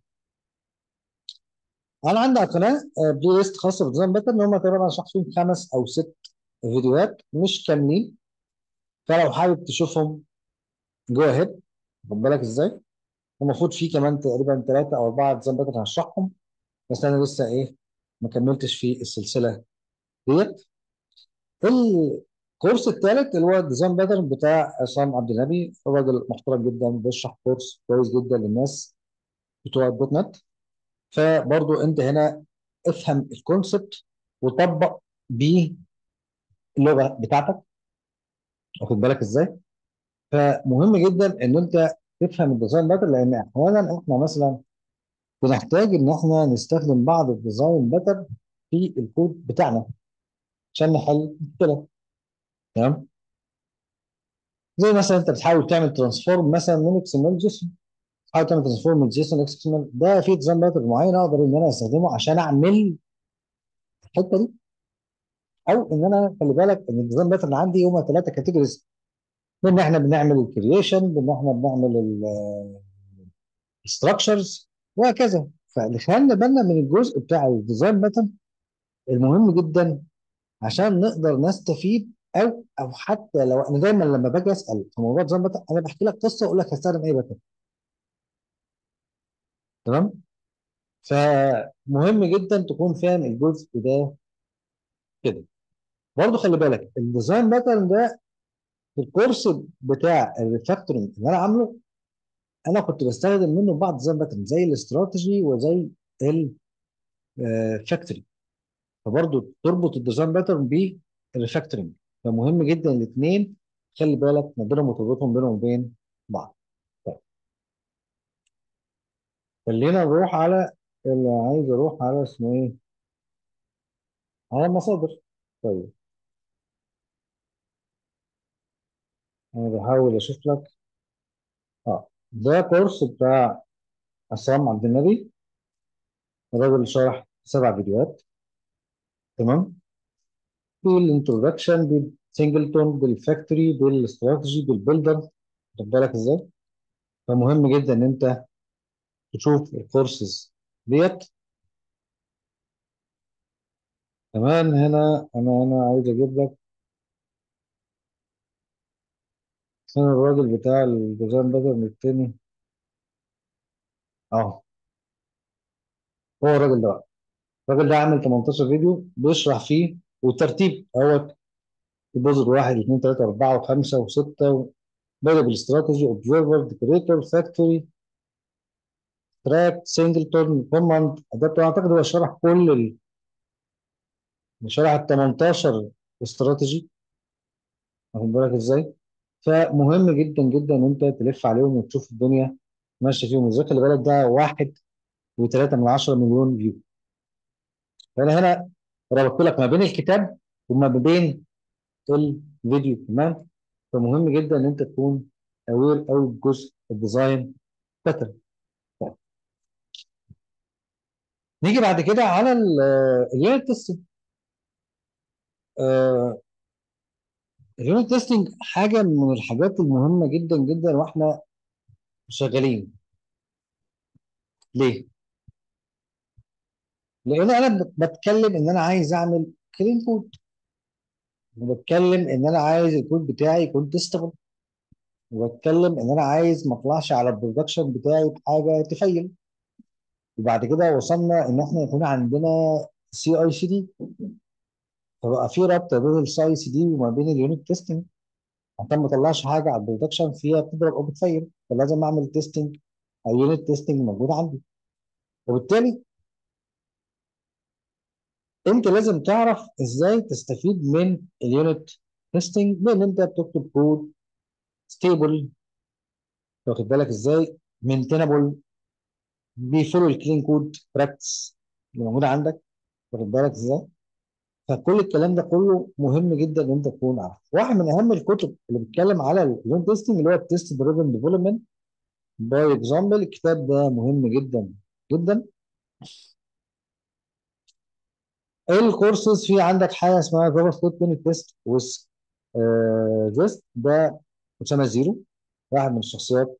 [SPEAKER 1] انا عندي على القناه آه، بلاي ليست خاصه بالديزاين باترن هم تقريبا شرحت فيهم خمس او ست فيديوهات مش كاملين فلو حابب تشوفهم جو اهيد خد بالك ازاي المفروض في كمان تقريبا ثلاثه او اربعه ديزاين باترن هشرحهم بس انا لسه ايه ما كملتش في السلسله ديت الكورس الثالث اللي هو الديزاين باترن بتاع عصام عبد النبي راجل محترم جدا بيشرح كورس كويس جدا للناس بتوع الدوت نت فبرضو انت هنا افهم الكونسبت وطبق بيه اللغه بتاعتك واخد بالك ازاي فمهم جدا ان انت تفهم الديزاين باترن لان احيانا احنا مثلا بنحتاج ان احنا نستخدم بعض الديزاين باترن في الكود بتاعنا عشان نحل مشكله تمام زي مثلا انت بتحاول تعمل ترانسفورم مثلا من اكس ام ال جيسون تحاول تعمل ترانسفورم من جيسون اكس ام ال ده في ديزاين باترن معين اقدر ان انا استخدمه عشان اعمل الحته دي او ان انا خلي بالك ان الديزاين باترن عندي هما ثلاثه كاتيجوريز ان احنا بنعمل الكرييشن ان احنا بنعمل الستراكشرز وهكذا فخلي بالنا من الجزء بتاع الديزاين باترن المهم جدا عشان نقدر نستفيد او او حتى لو انا دايما لما باجي اسال في موضوع ديزاين باترن انا بحكي لك قصه واقول لك هستخدم ايه باترن تمام فمهم جدا تكون فاهم الجزء ده كده برضه خلي بالك الديزاين باترن ده في الكورس بتاع الريفاكتورنج اللي انا عامله انا كنت بستخدم منه بعض ديزاين باترن زي الاستراتيجي وزي الفاكتوري فبرضه تربط الديزاين باترن بالريفاكتورنج فمهم جدا الاثنين خلي بالك ما بينهم وتربطهم بينهم وبين بعض طيب خلينا نروح على اللي عايز اروح على اسمه ايه على المصادر طيب انا بحاول اشوف لك اه ده كورس بتاع عصام عبد النبي الراجل شرح سبع فيديوهات تمام بالانترودكشن بالسنجلتون بالفاكتوري بالاستراتيجي بالبيلدر خد بالك ازاي فمهم جدا ان انت تشوف الكورسز ديت كمان هنا انا انا عايز اجيب لك هنا الراجل بتاع الديزاين باترن التاني اه هو الراجل ده بقى الراجل ده عامل 18 فيديو بيشرح فيه والترتيب اهوت البوزر واحد اثنين ثلاثة أربعة وخمسة وستة بدأ بالاستراتيجي اوبزرفر ديكوريتور فاكتوري تراك سنجلتون كوماند ادابتور اعتقد هو شرح كل ال... شرح ال 18 استراتيجي واخد بالك ازاي فمهم جدا جدا ان انت تلف عليهم وتشوف الدنيا ماشيه فيهم ازاي خلي بالك ده واحد وثلاثة من عشرة مليون فيو فانا هنا ربطت لك ما بين الكتاب وما بين الفيديو تمام فمهم جدا ان انت تكون اوير قوي بجزء الديزاين باترن نيجي بعد كده على اليونت تيستنج اليونت تيستنج حاجه من الحاجات المهمه جدا جدا واحنا شغالين ليه؟ لان انا ب- بتكلم ان انا عايز اعمل كلين كود وبتكلم ان انا عايز الكود بتاعي يكون تستبل وبتكلم ان انا عايز ما اطلعش على البرودكشن بتاعي بحاجه تفيل وبعد كده وصلنا ان احنا يكون عندنا سي اي سي دي فبقى في ربط بين السي اي سي دي وما بين اليونت تيستنج عشان ما اطلعش حاجه على البرودكشن فيها بتضرب او بتفيل فلازم اعمل تيستنج او يونت تيستنج موجود عندي وبالتالي انت لازم تعرف ازاي تستفيد من اليونت تيستنج بان انت بتكتب كود ستيبل واخد بالك ازاي مينتينابل بيفولو الكلين كود براكتس اللي موجوده عندك واخد بالك ازاي فكل الكلام ده كله مهم جدا ان انت تكون عارف واحد من اهم الكتب اللي بيتكلم على اليونت تيستنج اللي هو التيست دريفن ديفلوبمنت باي اكزامبل الكتاب ده مهم جدا جدا الكورسز في عندك حاجه اسمها جافا سكريبت يونت تيست وس جيست ده اسامه زيرو واحد من الشخصيات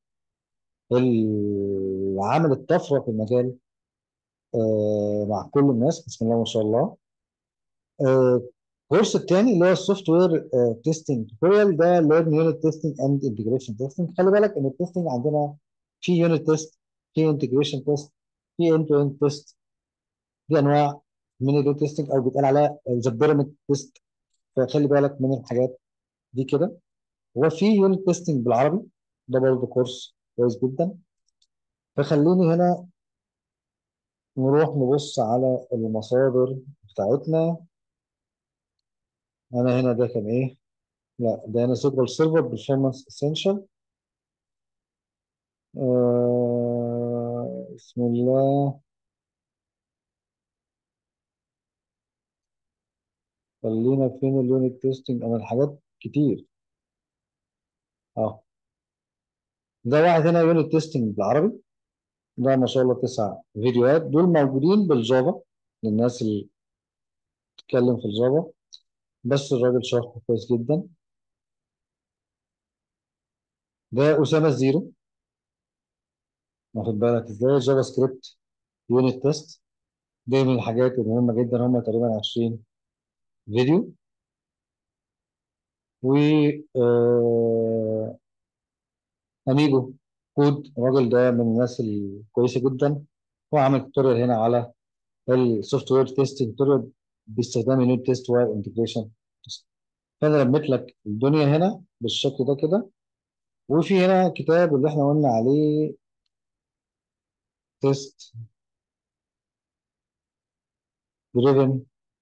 [SPEAKER 1] اللي عملت طفره في المجال آه، مع كل الناس بسم الله ما شاء الله آه، الكورس الثاني اللي هو السوفت وير تيستنج توتوريال ده ليرن يونت تيستنج اند انتجريشن تيستنج خلي بالك ان التيستنج عندنا في يونت تيست في انتجريشن تيست في اند تو اند تيست دي انواع من اليونت تيستنج او بيتقال عليها ذا بيراميد تيست فخلي بالك من الحاجات دي كده وفي يونت تيستنج بالعربي ده برضه كورس كويس جدا فخليني هنا نروح نبص على المصادر بتاعتنا انا هنا ده كان ايه لا ده انا سيكوال سيرفر برفورمانس اسينشال آه بسم الله خلينا فين اليونت تيستنج انا الحاجات كتير اه ده واحد هنا يونت تيستنج بالعربي ده ما شاء الله تسع فيديوهات دول موجودين بالجافا للناس اللي بتتكلم في الجافا بس الراجل شرحه كويس جدا ده أسامة الزيرو واخد بالك ازاي جافا سكريبت يونت تيست دي من الحاجات المهمة جدا هم تقريبا 20 فيديو و آه اميجو كود الراجل ده من الناس الكويسة جدا هو عامل توتوريال هنا على السوفت وير تيستنج توتوريال باستخدام يونت تيست وانتجريشن تيست فانا لميت لك الدنيا هنا بالشكل ده كده وفي هنا كتاب اللي احنا قلنا عليه تيست دريفن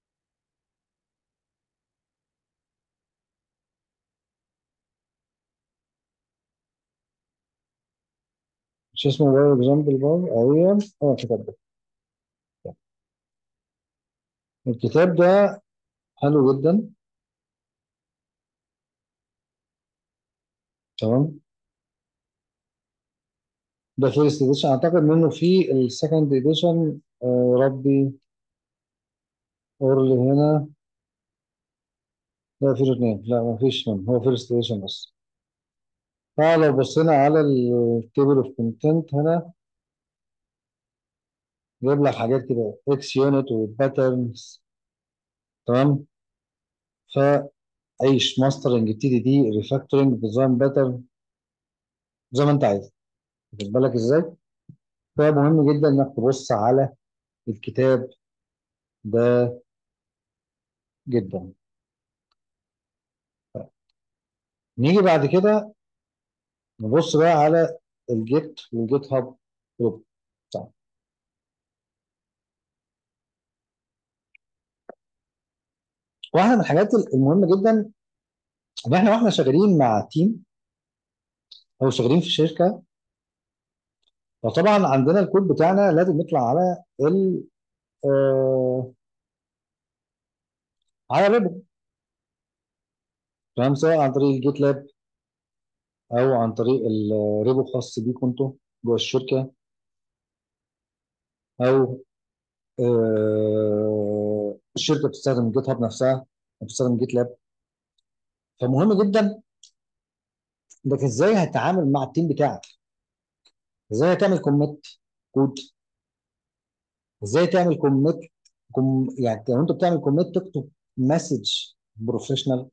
[SPEAKER 1] مش اسمه باي اكزامبل باي ايوه اه الكتاب ده الكتاب ده حلو جدا تمام ده فيرست اديشن اعتقد منه في السكند اديشن آه ربي اورلي هنا لا في اثنين لا ما فيش منه هو فيرست اديشن بس فلو بصينا على التيبل اوف كونتنت هنا جايب لك حاجات كده اكس يونت وباترنز تمام فعيش ماسترنج تي دي دي ريفاكتورنج ديزاين باترن زي ما انت عايز واخد بالك ازاي فمهم جدا انك تبص على الكتاب ده جدا نيجي بعد كده نبص بقى على الجيت والجيت هاب جروب واحده من الحاجات المهمه جدا ان احنا واحنا شغالين مع تيم او شغالين في شركه فطبعا عندنا الكود بتاعنا لازم يطلع على ال آه على ريبو تمام سواء عن طريق الجيت لاب او عن طريق الريبو الخاص بيكم انتوا جوه الشركه او آه الشركه بتستخدم الجيت هاب نفسها بتستخدم جيت لاب فمهم جدا انك ازاي هتتعامل مع التيم بتاعك ازاي هتعمل كوميت كود ازاي تعمل كوميت كم يعني لو انت بتعمل كوميت تكتب مسج بروفيشنال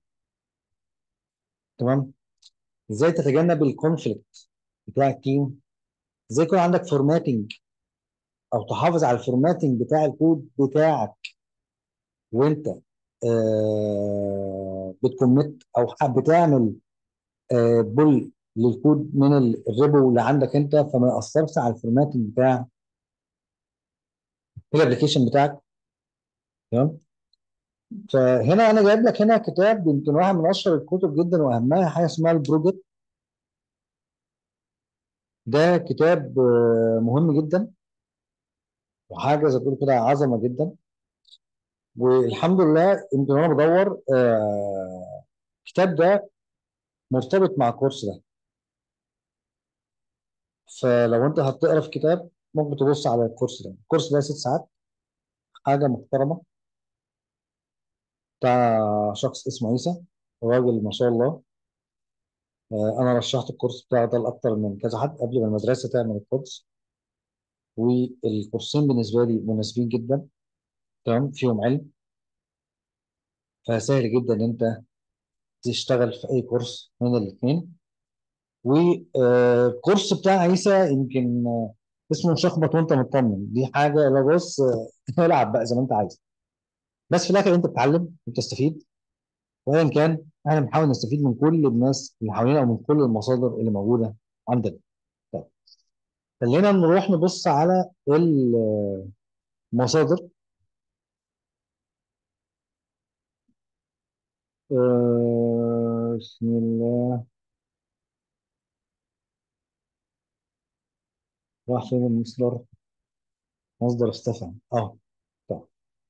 [SPEAKER 1] تمام ازاي تتجنب الكونفليكت بتاع التيم ازاي يكون عندك فورماتنج او تحافظ على الفورماتنج بتاع الكود بتاعك وانت آه بتكوميت او حابب تعمل آه بول للكود من الريبو اللي عندك انت فما ياثرش على الفورماتنج بتاع الابلكيشن بتاعك تمام فهنا انا جايب لك هنا كتاب يمكن واحد من اشهر الكتب جدا واهمها حاجه اسمها البروجكت ده كتاب آه، مهم جدا وحاجه زي ما تقول كده عظمه جدا والحمد لله يمكن وانا بدور آه، الكتاب ده مرتبط مع الكورس ده فلو انت هتقرا في كتاب ممكن تبص على الكورس ده الكورس ده ست ساعات حاجه محترمه بتاع شخص اسمه عيسى راجل ما شاء الله آه، انا رشحت الكورس بتاعه ده لاكتر من كذا حد قبل ما المدرسه تعمل الكورس والكورسين بالنسبه لي مناسبين جدا تمام فيهم علم فسهل جدا ان انت تشتغل في اي كورس من الاثنين والكورس بتاع عيسى يمكن آه، اسمه شخبط وانت مطمن دي حاجه لا بص آه، العب بقى زي ما انت عايز بس في الاخر انت بتتعلم وبتستفيد وايا كان احنا بنحاول نستفيد من كل الناس اللي حوالينا او من كل المصادر اللي موجوده عندنا طيب خلينا نروح نبص على المصادر آه، بسم الله راح فين المصدر مصدر استفهم اه طيب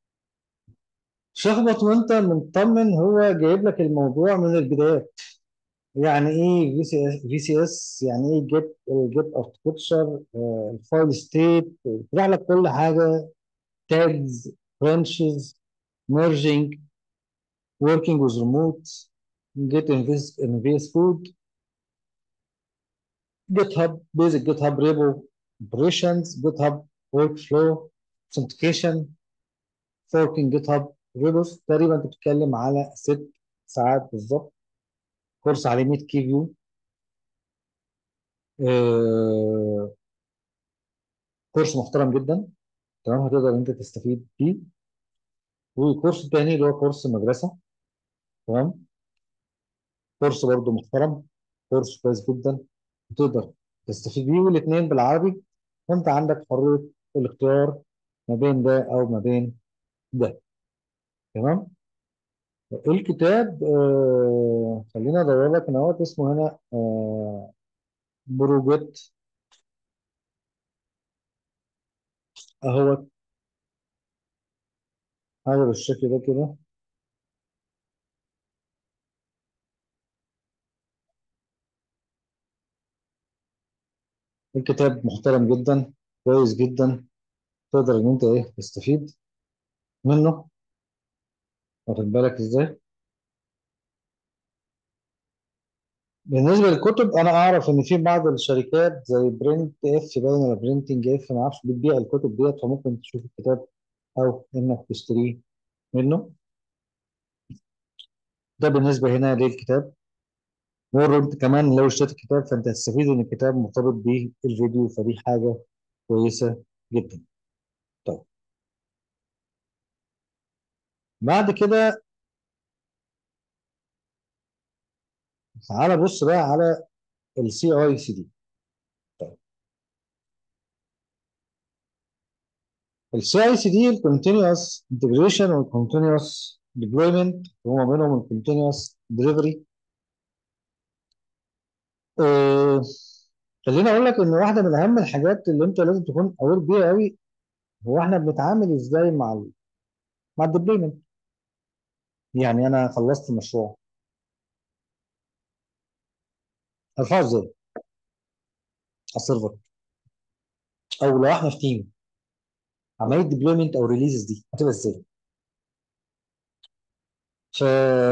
[SPEAKER 1] شخبط وانت مطمن هو جايب لك الموضوع من البدايات يعني ايه في سي اس في سي اس يعني ايه جيت جيت اركتشر الفايل ستيت يشرح لك كل حاجه تاجز برانشز ميرجنج working with remote get invest invest code GitHub basic GitHub repo operations GitHub workflow authentication forking GitHub repos تقريبا انت بتتكلم على ست ساعات بالظبط كورس عليه 100 كي فيو آه، كورس محترم جدا تمام هتقدر انت تستفيد فيه وكورس تاني اللي هو كورس مدرسة تمام كورس برضه محترم كورس كويس جدا تقدر تستفيد بيه والاثنين بالعربي وانت عندك حرية الاختيار ما بين ده او ما بين ده تمام الكتاب آه خلينا ادور لك انا اهوت اسمه هنا آه بروجيت اهوت هذا بالشكل ده كده الكتاب محترم جدا كويس جدا تقدر ان انت ايه تستفيد منه واخد بالك ازاي بالنسبه للكتب انا اعرف ان في بعض الشركات زي برنت اف باين ولا برينتنج اف ما اعرفش بتبيع الكتب ديت فممكن تشوف الكتاب او انك تشتريه منه ده بالنسبه هنا للكتاب وانت كمان لو اشتريت الكتاب فانت هتستفيد ان الكتاب مرتبط بالفيديو فدي حاجه كويسه جدا طيب بعد كده تعالى بص بقى على السي اي سي دي طيب السي اي سي دي الكونتينوس انتجريشن والكونتينوس ديبلويمنت وما بينهم الكونتينوس ديليفري أه خليني اقول لك ان واحده من اهم الحاجات اللي انت لازم تكون اوير بيها قوي هو احنا بنتعامل ازاي مع ال مع الديبلويمنت يعني انا خلصت مشروع ارفعه ازاي على السيرفر او لو احنا في تيم عمليه ديبلويمنت او ريليزز دي هتبقى ازاي ف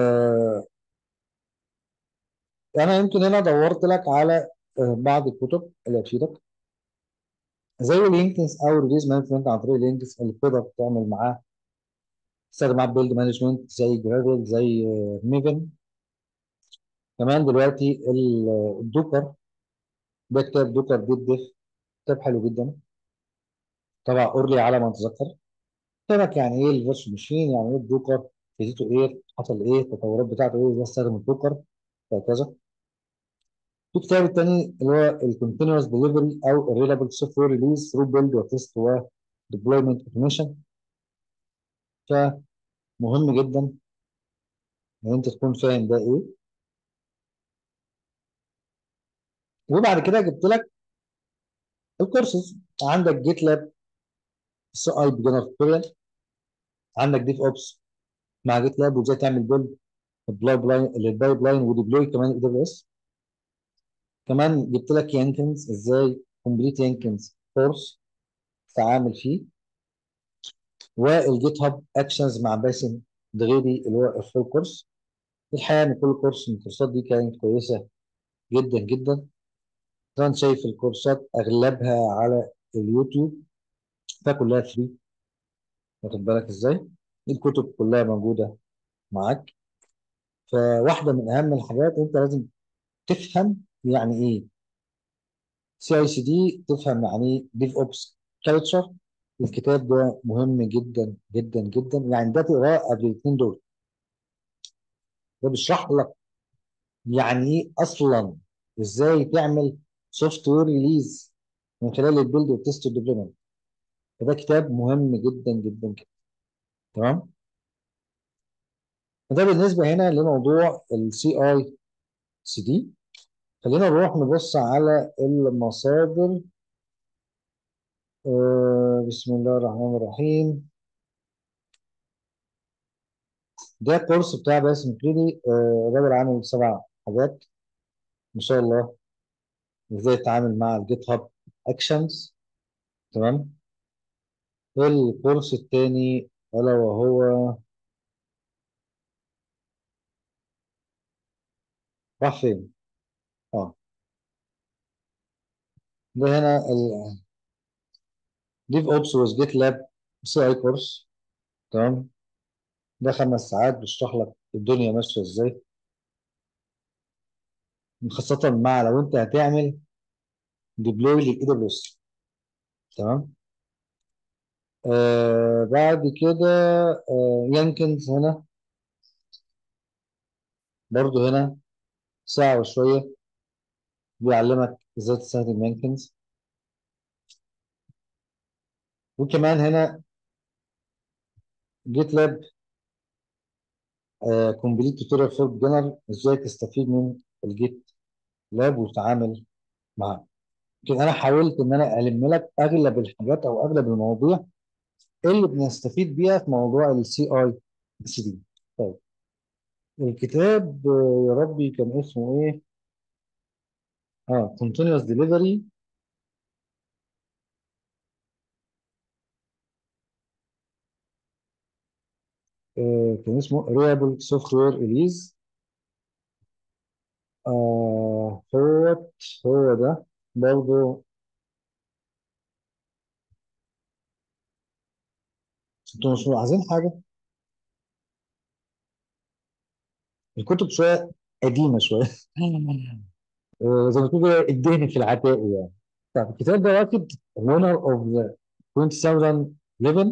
[SPEAKER 1] انا يمكن هنا دورت لك على آه، بعض الكتب اللي هتفيدك زي لينكس او ريليز مانجمنت عن طريق لينكس اللي تقدر تعمل معاه تستخدم معاه بيلد مانجمنت زي جرافيل زي آه، ميفن كمان دلوقتي ال- الدوكر ده كتاب دوكر جيت ديف كتاب حلو جدا تبع اورلي على ما اتذكر كتابك يعني ايه الفيرتشوال ماشين يعني ايه الدوكر فيزيته ايه حصل ايه التطورات بتاعته ايه ازاي استخدم الدوكر وهكذا في كتاب التاني اللي هو الكونتينوس ديليفري او الريلابل سوفت وير ريليز ثرو بيلد وتست وديبلويمنت اوتوميشن فمهم جدا ان انت تكون فاهم ده ايه وبعد كده جبت لك الكورسز عندك جيت لاب سي اي بيجنر توتوريال عندك ديف اوبس مع جيت لاب وازاي تعمل بيلد البايب لاين البايب لاين وديبلوي كمان اي دبليو اس كمان جبت لك يانكنز ازاي كومبليت يانكنز كورس تعامل فيه والجيت هاب اكشنز مع باسم دغيري اللي هو الفول كورس الحقيقه ان كل كورس من الكورسات دي كانت كويسه جدا جدا كان شايف الكورسات اغلبها على اليوتيوب فكلها فري واخد بالك ازاي الكتب كلها موجوده معاك فواحده من اهم الحاجات انت لازم تفهم يعني ايه سي اي سي دي تفهم يعني ايه ديف اوبس كلتشر الكتاب ده مهم جدا جدا جدا يعني ده تقراه قبل الاثنين دول ده بيشرح لك يعني ايه اصلا ازاي تعمل سوفت وير ريليز من خلال البيلد والتست والديفلوبمنت فده كتاب مهم جدا جدا جدا تمام ده بالنسبه هنا لموضوع السي اي سي دي خلينا نروح نبص على المصادر آه بسم الله الرحمن الرحيم ده كورس بتاع باسم كريدي آه الراجل عامل سبع حاجات ما شاء الله ازاي تتعامل مع الجيت هاب اكشنز تمام الكورس الثاني الا وهو راح فين؟ اه ده هنا ديف اوبس ويز جيت لاب سي اي كورس تمام ده خمس ساعات بيشرح لك الدنيا ماشيه ازاي خاصه مع لو انت هتعمل ديبلوي للاي دبليو اس تمام آه بعد كده آه يانكنز هنا برضو هنا ساعة وشوية بيعلمك ازاي تستخدم يانكنز وكمان هنا جيت لاب كومبليت توتوريال فور بيجنر ازاي تستفيد من الجيت لاب وتتعامل معاه يمكن انا حاولت ان انا الم لك اغلب الحاجات او اغلب المواضيع اللي بنستفيد بيها في موضوع السي اي سي دي طيب الكتاب آه، يا ربي كان اسمه ايه اه continuous delivery آه كان اسمه reliable software release آه هو هو ده برضه انتوا مش عايزين حاجه الكتب شويه قديمه شويه آه زي ما تقول كده اديني في العتاق يعني طب الكتاب ده واخد winner of the 2011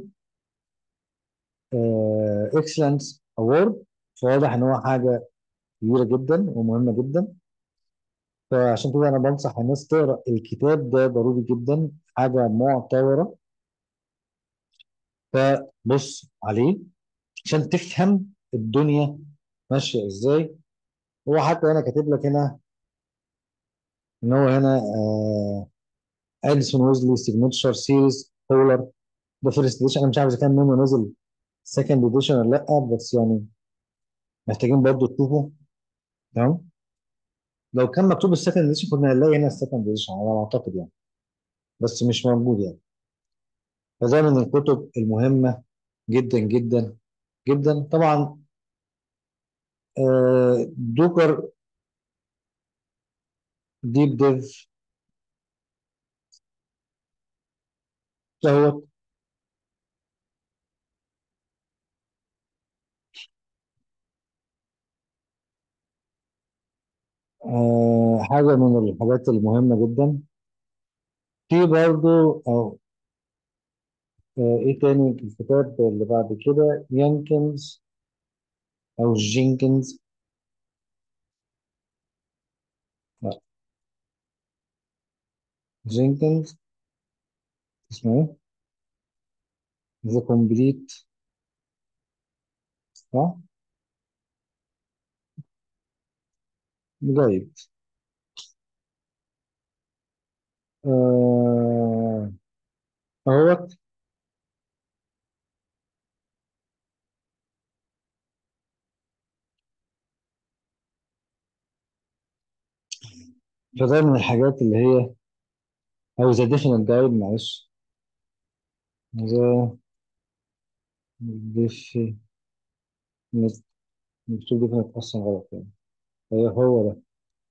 [SPEAKER 1] آه excellence award فواضح ان هو حاجه كبيره جدا ومهمه جدا فعشان كده انا بنصح الناس تقرا الكتاب ده ضروري جدا حاجه معتبره فبص عليه عشان تفهم الدنيا ماشيه ازاي هو حتى انا كاتب لك هنا ان هو هنا آه اديسون ويزلي سيجنتشر سيريز بولر ده فيرست اديشن انا مش عارف اذا كان منه نزل سكند اديشن ولا لا بس يعني محتاجين برضو تشوفه تمام لو كان مكتوب السكند اديشن كنا هنلاقي هنا السكند اديشن على ما اعتقد يعني بس مش موجود يعني فده من الكتب المهمه جدا جدا جدا طبعا آه دوكر ديب ديف دوت آه حاجه من الحاجات المهمه جدا في برضو أو آه ايه تاني الكتاب اللي بعد كده يانكنز او جينكنز لا جينكنز اسمه ايه ذا كومبليت صح جيد آه اهوت فده من الحاجات اللي هي او ذا ديفينيت جايد معلش ذا ديفينيت مكتوب ديفينيت اصلا غلط يعني هي هو ده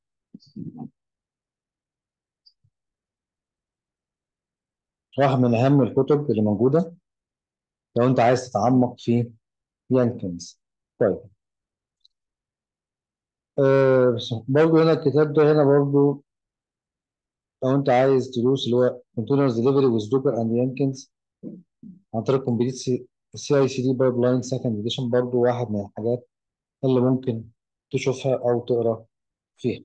[SPEAKER 1] واحد من اهم الكتب اللي موجوده لو انت عايز تتعمق في يانكنز طيب آه بس برضه هنا الكتاب ده هنا برضه لو انت عايز تدوس اللي هو كونتينرز ديليفري ويز دوكر اند يانكنز عن طريق كومبليت سي اي سي دي بايب لاين سكند اديشن برضه واحد من الحاجات اللي ممكن تشوفها او تقرا فيها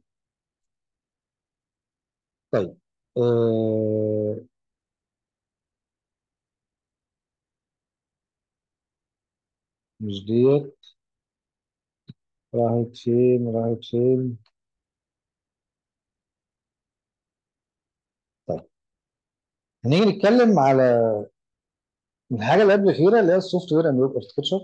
[SPEAKER 1] طيب آه مش ديت راحت فين راحت فين طيب هنيجي نتكلم على الحاجه اللي قبل الاخيره اللي هي السوفت وير اند ويب اركتشر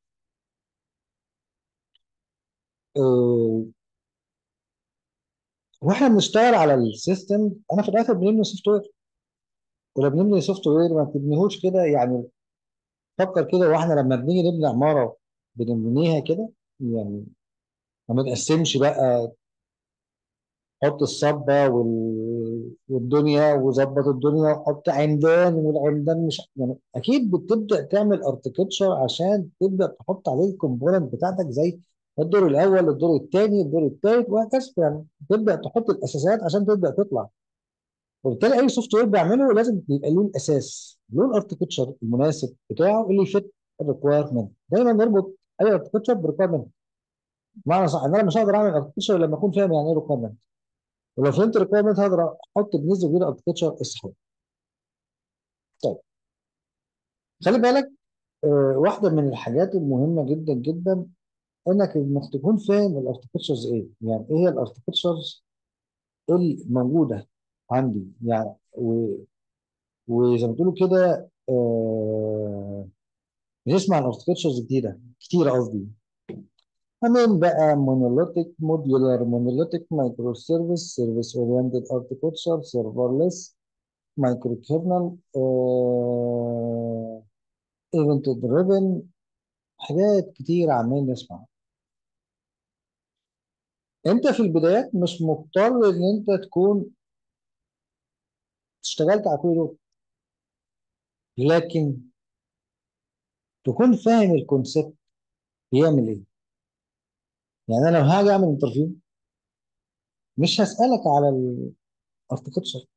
[SPEAKER 1] واحنا بنشتغل على السيستم انا في الاخر بنبني سوفت وير ولا بنبني سوفت وير ما بتبنيهوش كده يعني فكر كده واحنا لما بنيجي نبني عماره بنبنيها كده يعني ما بنقسمش بقى حط الصبة وال... والدنيا وظبط الدنيا وحط عمدان والعمدان مش يعني اكيد بتبدا تعمل اركتشر عشان تبدا تحط عليه الكومبوننت بتاعتك زي الدور الاول الدور الثاني الدور الثالث وهكذا يعني تبدا تحط الاساسات عشان تبدا تطلع وبالتالي اي سوفت وير بعمله لازم يبقى له الاساس له الاركتشر المناسب بتاعه اللي يفت الريكوايرمنت دايما نربط اي اركتشر بريكوايرمنت بمعنى صح ان انا مش هقدر اعمل اركتشر لما اكون فاهم يعني ايه ريكوايرمنت ولو فهمت الريكوايرمنت هقدر احط بنسبه كبيره اركتشر الصحيح طيب خلي بالك آه واحده من الحاجات المهمه جدا جدا انك انك تكون فاهم الاركتشرز ايه يعني ايه هي الاركتشرز الموجوده عندي يعني و- وزي ما بتقولوا كده آه بنسمع عن اركتشرز جديده كتيره قصدي تمام بقى مونوليثيك موديولار مونوليثيك مايكرو سيرفيس سيرفيس اورينتد اركتشر سيرفرلس مايكرو كيرنل ايفنت دريفن حاجات كتير عمالين نسمع انت في البدايات مش مضطر ان انت تكون اشتغلت على كل دول لكن تكون فاهم الكونسيبت بيعمل ايه يعني انا لو هاجي اعمل انترفيو مش هسالك على الاركتشر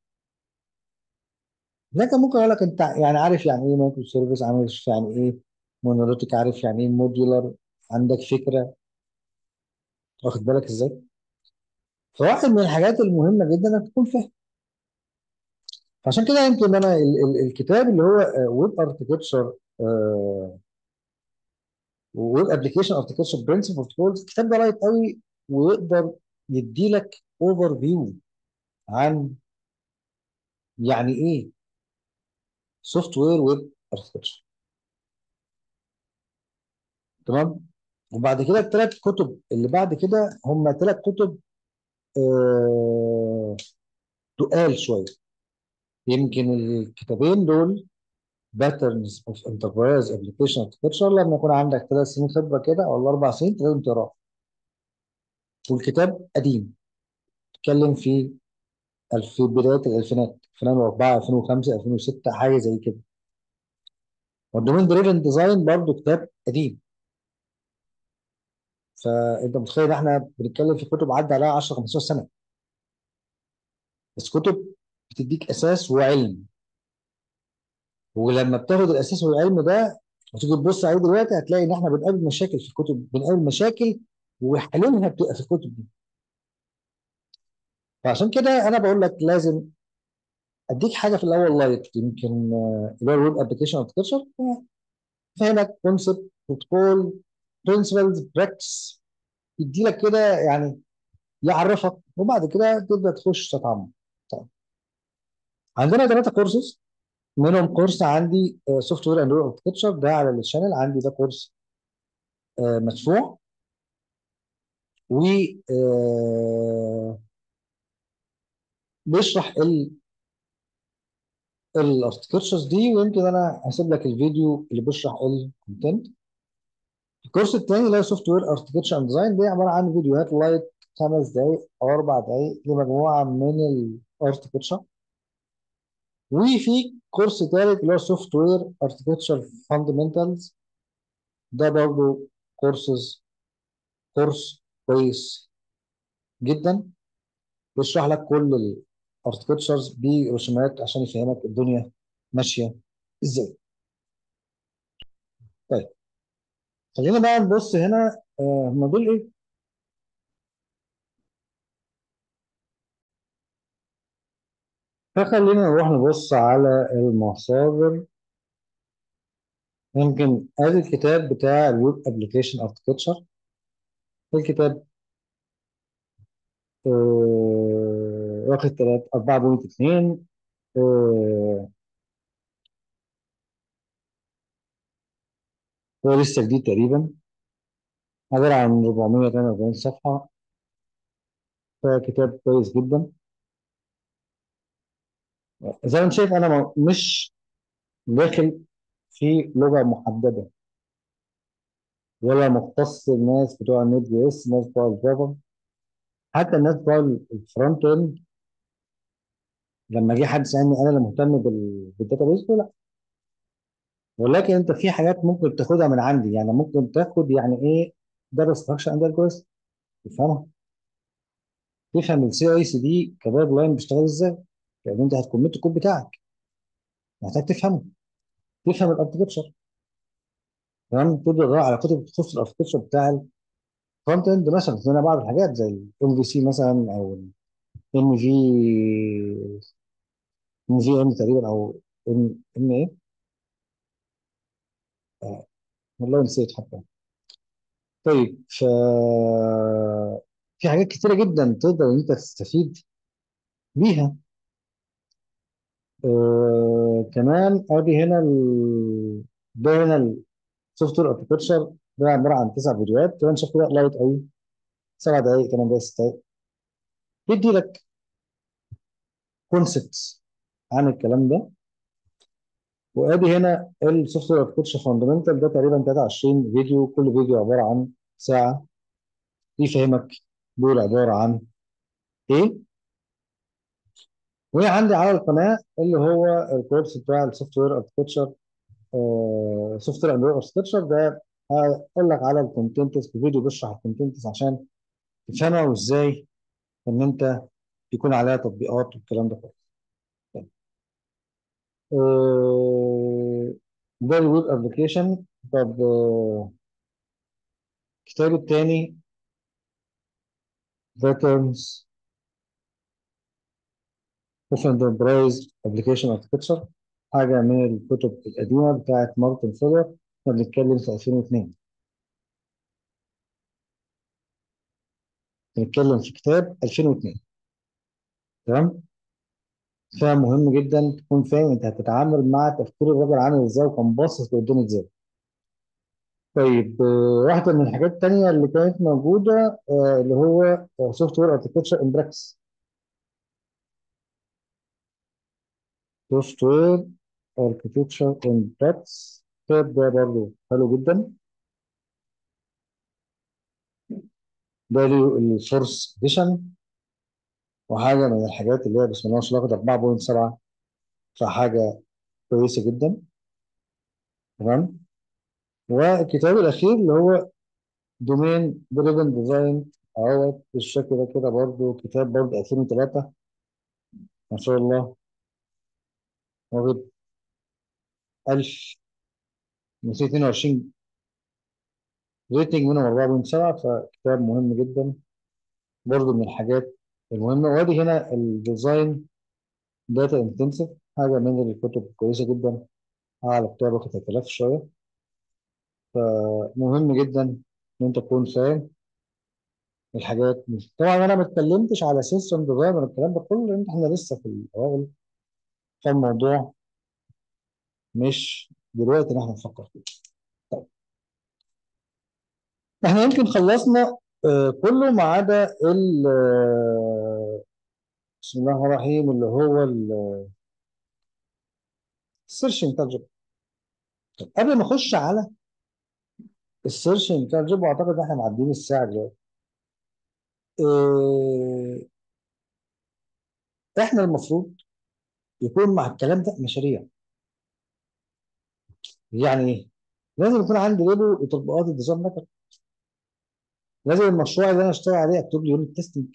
[SPEAKER 1] لكن ممكن اقول لك انت يعني عارف يعني ايه مايكرو سيرفيس عارف يعني ايه مونوليثيك عارف يعني ايه موديولار عندك فكره واخد بالك ازاي فواحد من الحاجات المهمه جدا انك تكون فاهم عشان كده يمكن انا ال ال الكتاب اللي هو ويب اركتشر ويب ابلكيشن اركتشر برنسبل بروتوكولز الكتاب ده رايت قوي ويقدر يدي لك اوفر فيو عن يعني ايه سوفت وير ويب اركتشر تمام وبعد كده الثلاث كتب اللي بعد كده هم ثلاث كتب آه تقال شويه يمكن الكتابين دول باترنز اوف انتربرايز ابلكيشن اركتشر لما يكون عندك ثلاث سنين خبره كده ولا اربع سنين لازم تقراه والكتاب قديم اتكلم في في بدايه الالفينات 2004 2005 2006 حاجه زي كده والدومين دريفن ديزاين برضه كتاب قديم فانت متخيل احنا بنتكلم في كتب عدى عليها 10 15 سنه بس كتب بتديك اساس وعلم ولما بتاخد الاساس والعلم ده وتيجي تبص عليه دلوقتي هتلاقي ان احنا بنقابل مشاكل في الكتب بنقابل مشاكل وحلولها بتبقى في الكتب دي فعشان كده انا بقول لك لازم اديك حاجه في الاول لايت يمكن آه، اللي هو الويب ابلكيشن اركتشر فهمك كونسبت بروتوكول برنسبلز براكتس يدي لك كده يعني يعرفك وبعد كده تبدا تخش تتعمق طيب عندنا ثلاثه كورسز منهم كورس عندي سوفت وير اند ويب اركتشر ده على الشانل عندي ده كورس آه، مدفوع و آه، بيشرح الاركتشرز دي ويمكن انا هسيب لك الفيديو اللي بيشرح الكونتنت الكورس الثاني اللي هو سوفت وير اركتشر اند ديزاين ده عباره عن فيديوهات لايت خمس دقائق او اربع دقائق لمجموعه من الاركتشر وفي كورس ثالث اللي هو سوفت وير اركتشر فاندمنتالز ده برضه كورسز كورس كويس جدا بيشرح لك كل الاركتشرز برسومات عشان يفهمك الدنيا ماشيه ازاي طيب خلينا بقى نبص هنا آه، هم دول ايه فخلينا نروح نبص على المصادر يمكن ادي الكتاب بتاع الويب ابلكيشن اركتشر الكتاب آه، واخد 4.2 آه، هو لسه جديد تقريبا عبارة عن 448 صفحة فكتاب كويس جدا زي ما انت شايف انا م- مش داخل في لغة محددة ولا مختص الناس بتوع النت جي اس الناس بتوع الجافا حتى الناس بتوع الفرونت اند لما جه حد سألني انا اللي مهتم بال- بالداتابيس لا ولكن انت في حاجات ممكن تاخدها من عندي يعني ممكن تاخد يعني ايه داتا ستراكشر اند كويس تفهمها تفهم السي اي سي دي كبايب لاين بيشتغل ازاي لان انت هتكمل الكود بتاعك محتاج تفهمه تفهم الاركتشر تمام تبدا تدور على كتب تخص الاركتشر بتاع الفرونت اند مثلا انا بعض الحاجات زي الام في سي مثلا او الام في ام في ام تقريبا او ام ام ايه آه، والله نسيت حتى طيب ف في حاجات كتيره جدا تقدر ان انت تستفيد بيها آه كمان ادي هنا ال... ده هنا السوفت وير اركتشر ده عباره عن تسع فيديوهات كمان شوف كده لايت قوي سبع دقائق كمان ده ست دقائق يدي لك كونسبتس عن الكلام ده وادي هنا السوفت وير اركتشر فاندمنتال ده تقريبا 23 فيديو كل فيديو عباره عن ساعه يفهمك دول عباره عن ايه وعندي على القناه اللي هو الكورس بتاع السوفت وير اركتشر سوفت وير اند اركتشر ده هقول لك على الكونتنتس في فيديو بيشرح الكونتنتس عشان تفهمها وازاي ان انت يكون عليها تطبيقات والكلام ده كله طيب. آه، ده الويب ابلكيشن طب آه، الكتاب الثاني Patterns of Enterprise Application Architecture حاجة من الكتب القديمة بتاعت مارتن فيلر احنا بنتكلم في 2002 بنتكلم في كتاب 2002 تمام فمهم جدا تكون فاهم انت هتتعامل مع تفكير الراجل عامل ازاي وكان باصص لقدام ازاي طيب آه، واحدة من الحاجات التانية اللي كانت موجودة آه، اللي هو سوفت وير اركتشر ان براكتس سوفت وير اركتشر ان براكتس الكتاب ده برضه حلو جدا ده له السورس اديشن وحاجة من الحاجات اللي هي بسم الله ما شاء الله واخد 4.7 فحاجة كويسة جدا تمام والكتاب الأخير اللي هو دومين دريفن ديزاين اهوت بالشكل ده كده برضه كتاب برضه 2003 ما شاء الله واخد 1222 ريتنج منهم 4.7 فكتاب مهم جدا برضه من الحاجات المهمة وادي هنا الديزاين داتا انتنسيف حاجة من الكتب الكويسة جدا أعلى كتاب واخد 3000 شوية فمهم جدا إن أنت تكون فاهم الحاجات دي طبعا أنا ما اتكلمتش على سيستم ديزاين ولا الكلام ده كله لأن إحنا لسه في الأول فالموضوع مش دلوقتي إن إحنا نفكر فيه طيب إحنا يمكن خلصنا آه، كله ما عدا ال آه، بسم الله الرحمن الرحيم اللي هو السيرش انتاجب قبل ما اخش على السيرش انتاجب واعتقد ان احنا معديين الساعه دلوقتي إيه، احنا المفروض يكون مع الكلام ده مشاريع يعني ايه؟ لازم يكون عندي ليبل وتطبيقات الديزاين ميثود لازم المشروع اللي انا اشتغل عليه اكتب لي يونت تيستنج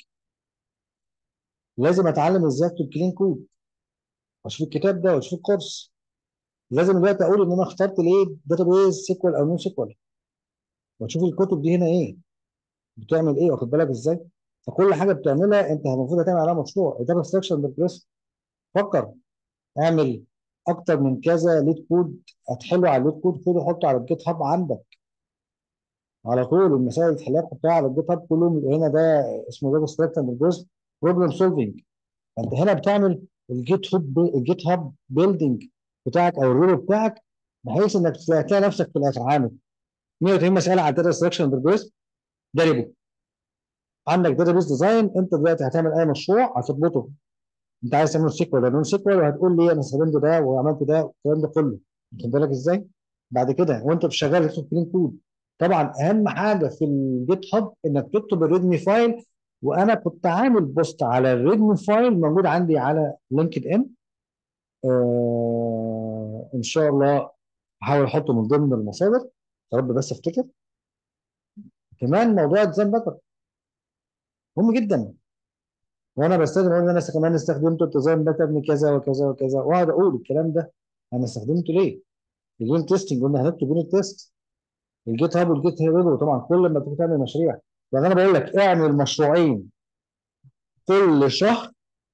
[SPEAKER 1] لازم اتعلم ازاي اكتب كلين كود واشوف الكتاب ده واشوف الكورس لازم دلوقتي اقول ان انا اخترت ليه داتابيز سيكوال او نو سيكوال واشوف الكتب دي هنا ايه بتعمل ايه واخد بالك ازاي فكل حاجه بتعملها انت المفروض هتعمل عليها مشروع داتا ستراكشر بالبريس فكر اعمل اكتر من كذا ليد كود هتحله على الليد كود خده حطه على الجيت هاب عندك على طول المسائل اللي تحلها تحطها على الجيت هاب كلهم يبقى هنا ده اسمه داتا ستراكشر بالجزء بروبلم سولفنج انت هنا بتعمل الجيت هاب الجيت هاب بيلدينج بتاعك او الريبو بتاعك بحيث انك تلاقي نفسك في الاخر عامل 180 مساله على الداتا ستراكشر بالجزء ده ريبو عندك داتا بيس ديزاين انت دلوقتي هتعمل اي مشروع هتظبطه انت عايز تعمل سيكوال ولا نون سيكوال وهتقول لي انا استخدمت ده وعملت ده والكلام ده كله واخد بالك ازاي؟ بعد كده وانت شغال تكتب كلين كود طبعا اهم حاجه في الجيت هاب انك تكتب الريدمي فايل وانا كنت عامل بوست على الريدمي فايل موجود عندي على لينكد ان آه ان شاء الله هحاول احطه من ضمن المصادر يا رب بس افتكر كمان موضوع الديزاين باتر مهم جدا وانا بستخدم اقول ان انا كمان استخدمت الديزاين باترن كذا وكذا وكذا واقعد اقول الكلام ده انا استخدمته ليه؟ اليونت تيستنج قلنا هنكتب يونت تيست الجيت هاب والجيت هاب طبعا كل ما تيجي تعمل مشاريع يعني انا بقول لك اعمل مشروعين كل شهر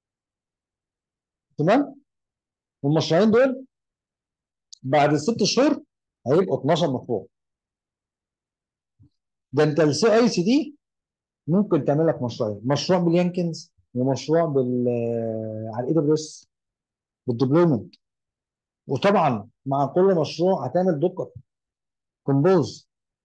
[SPEAKER 1] تمام والمشروعين دول بعد ست شهور هيبقوا 12 مشروع ده انت السي اي سي دي ممكن تعمل لك مشروعين مشروع باليانكنز ومشروع بال على الاي دبليو اس بالديبلويمنت وطبعا مع كل مشروع هتعمل دوكر كومبوز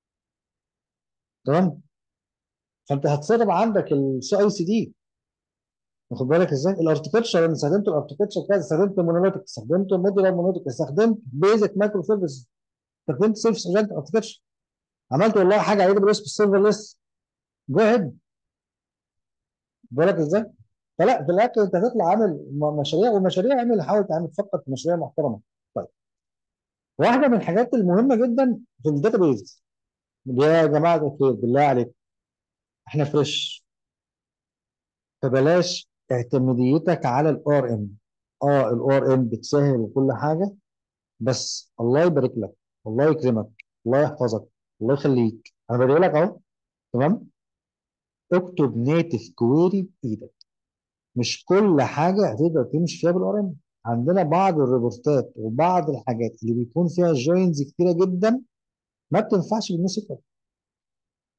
[SPEAKER 1] تمام فانت هتسرب عندك السي اي سي دي واخد بالك ازاي الاركتشر انا استخدمت الاركتشر كذا استخدمت مونوليتك استخدمت موديلر مونوليتك استخدمت بيزك مايكرو سيرفيس استخدمت سيلف ايجنت اركتشر عملت والله حاجه على اي دبليو اس بالسيرفر ليس جو اهيد بالك ازاي فلا في الاخر انت هتطلع عامل م- مشاريع والمشاريع اعمل حاول تعمل تفكر في مشاريع محترمه طيب واحده من الحاجات المهمه جدا في الداتابيز يا جماعه الخير بالله عليك احنا فريش فبلاش اعتماديتك على الار ام اه الار ام بتسهل وكل حاجه بس الله يبارك لك الله يكرمك الله يحفظك الله يخليك انا بدعي لك اهو تمام اكتب نيتف كويري بايدك مش كل حاجه هتقدر تمشي فيها بالار ام عندنا بعض الريبورتات وبعض الحاجات اللي بيكون فيها جوينز كتيره جدا ما بتنفعش بالنو سيكوال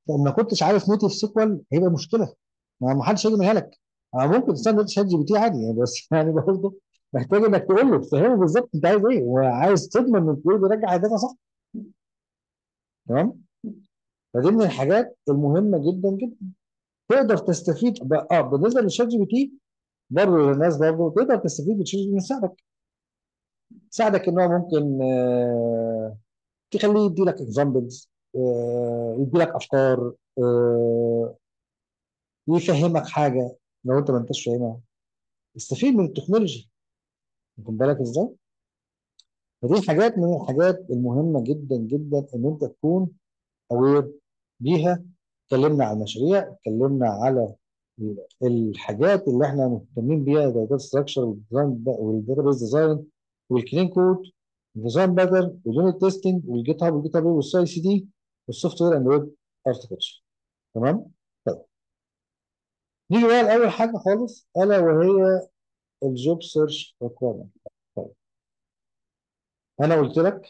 [SPEAKER 1] لو ما كنتش عارف نيتف سيكوال هيبقى مشكله ما ما حدش هيجي لك أو ممكن تستخدم شات جي بي تي عادي يعني بس يعني برضه محتاج انك تقول له تفهمه بالظبط انت عايز ايه وعايز تضمن ان الكود يرجع الداتا صح تمام فدي من الحاجات المهمه جدا جدا تقدر تستفيد ب- اه بالنسبه للشات جي بي تي برضه للناس برضه تقدر تستفيد من شات جي بي تي يساعدك يساعدك ان هو ممكن آه تخليه يدي لك اكزامبلز آه يدي لك افكار آه يفهمك حاجه لو انت ما انتش فاهمها استفيد من التكنولوجي واخد بالك ازاي؟ فدي حاجات من الحاجات المهمه جدا جدا ان انت تكون اوير بيها اتكلمنا على المشاريع اتكلمنا على ال- الحاجات اللي احنا مهتمين بيها زي الداتا ستراكشر والديزاين والداتا بيز ديزاين والكلين كود الديزاين باترن واليونت تيستنج والجيت هاب والجيت هاب والسي سي دي والسوفت وير اند ويب اركتكتشر تمام؟ طيب نيجي بقى لاول حاجه خالص الا وهي الجوب سيرش ريكويرمنت طيب انا قلت لك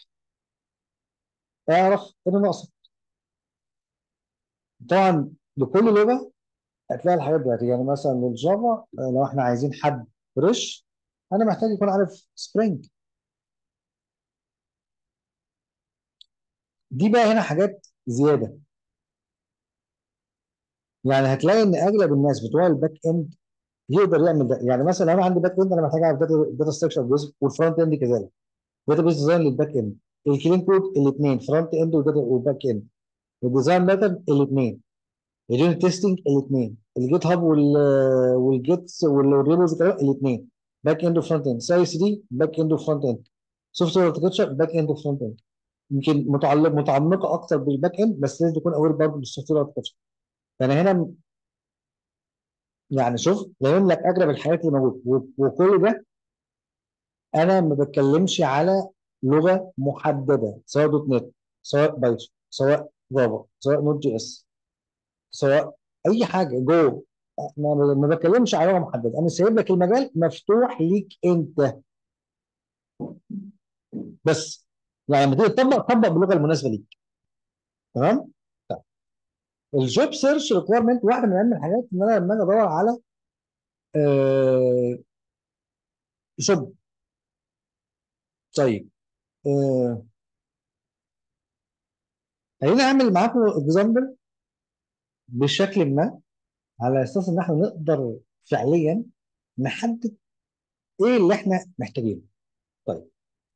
[SPEAKER 1] اعرف ان ناقصك طبعا لكل لغه هتلاقي الحاجات دي يعني مثلا للجافا آه، لو احنا عايزين حد فريش انا محتاج يكون عارف سبرينج دي بقى هنا حاجات زياده يعني هتلاقي ان اغلب الناس بتوع الباك اند يقدر يعمل ده يعني مثلا لو انا عندي باك اند انا محتاج اعرف داتا داتا ستراكشر والفرونت اند كذلك داتا بيز ديزاين للباك اند الكلين كود الاثنين فرونت اند وداتا وباك اند الديزاين باترن الاثنين اليونت تيستنج الاثنين الجيت هاب وال والجيتس والريبوز الاثنين باك اند وفرونت اند سي سي دي باك اند وفرونت اند سوفت وير اركتشر باك اند وفرونت اند يمكن متعلق متعمقه اكتر بالباك اند بس لازم تكون اوير برضه بالسوفت وير اركتشر فانا هنا يعني شوف لاقيين لك اغلب الحاجات اللي موجوده و- وكل ده انا ما بتكلمش على لغه محدده سواء دوت نت سواء بايثون سواء جافا سواء نوت جي اس سواء اي حاجه جو ما ما بتكلمش على لغه محدده انا سايب لك المجال مفتوح ليك انت بس يعني لما تيجي تطبق طبق باللغه المناسبه ليك تمام طيب. الجوب سيرش ريكويرمنت واحده من اهم الحاجات ان انا لما اجي ادور على آه شوب طيب آه خليني اعمل معاكم اكزامبل بشكل ما على اساس ان احنا نقدر فعليا نحدد ايه اللي احنا محتاجينه طيب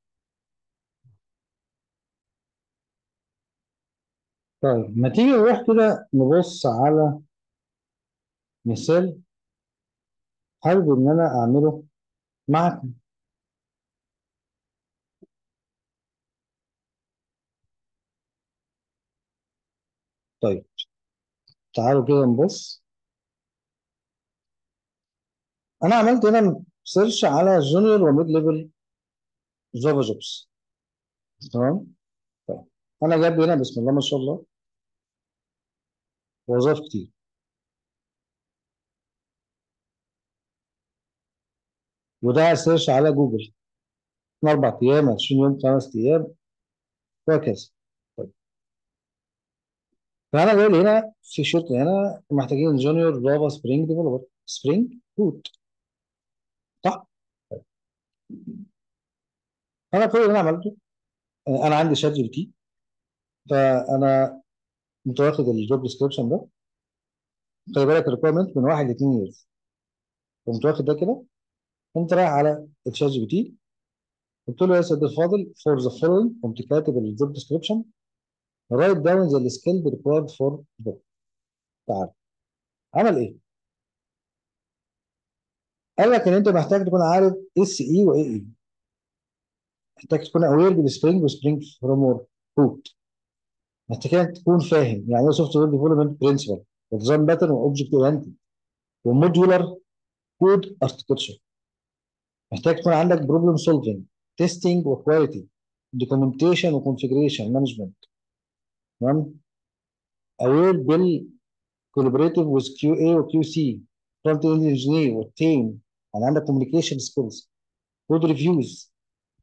[SPEAKER 1] طيب ما تيجي نروح كده نبص على مثال حابب ان انا اعمله معكم طيب تعالوا كده نبص انا عملت هنا سيرش على جونيور وميد ليفل جافا جوبس تمام طيب انا جايب لي هنا بسم الله ما شاء الله وظائف كتير وده سيرش على جوجل من اربع ايام 20 يوم خمس ايام وهكذا طيب فانا جاي لي هنا في شركه هنا محتاجين جونيور جافا سبرينج ديفلوبر سبرينج روت صح طيب. انا كل اللي انا عملته آه، انا عندي شات جي بي تي فانا متواخد الجوب ديسكربشن ده خلي بالك الريكويرمنت من واحد لاثنين ييرز قمت واخد ده كده قمت رايح على الشات جي بي تي قلت له يا سيد الفاضل فور ذا فولوينج قمت كاتب الجوب ديسكربشن رايت داون ذا سكيل ريكوايرد فور جوب تعال عمل ايه؟ قال لك ان انت محتاج تكون عارف اس اي واي اي محتاج تكون اوير بالسبرينج وسبرينج فريم ورك كود محتاج تكون فاهم يعني ايه سوفت وير ديفلوبمنت برنسبل وديزاين باترن واوبجكت اورينتد وموديولار كود اركتشر محتاج تكون عندك بروبلم سولفنج تيستنج وكواليتي دوكيومنتيشن وكونفجريشن مانجمنت تمام اوير بال كولابريتيف وذ كيو اي وكيو سي فرونت اند انجينير والتيم يعني عندك كوميونيكيشن سكيلز كود ريفيوز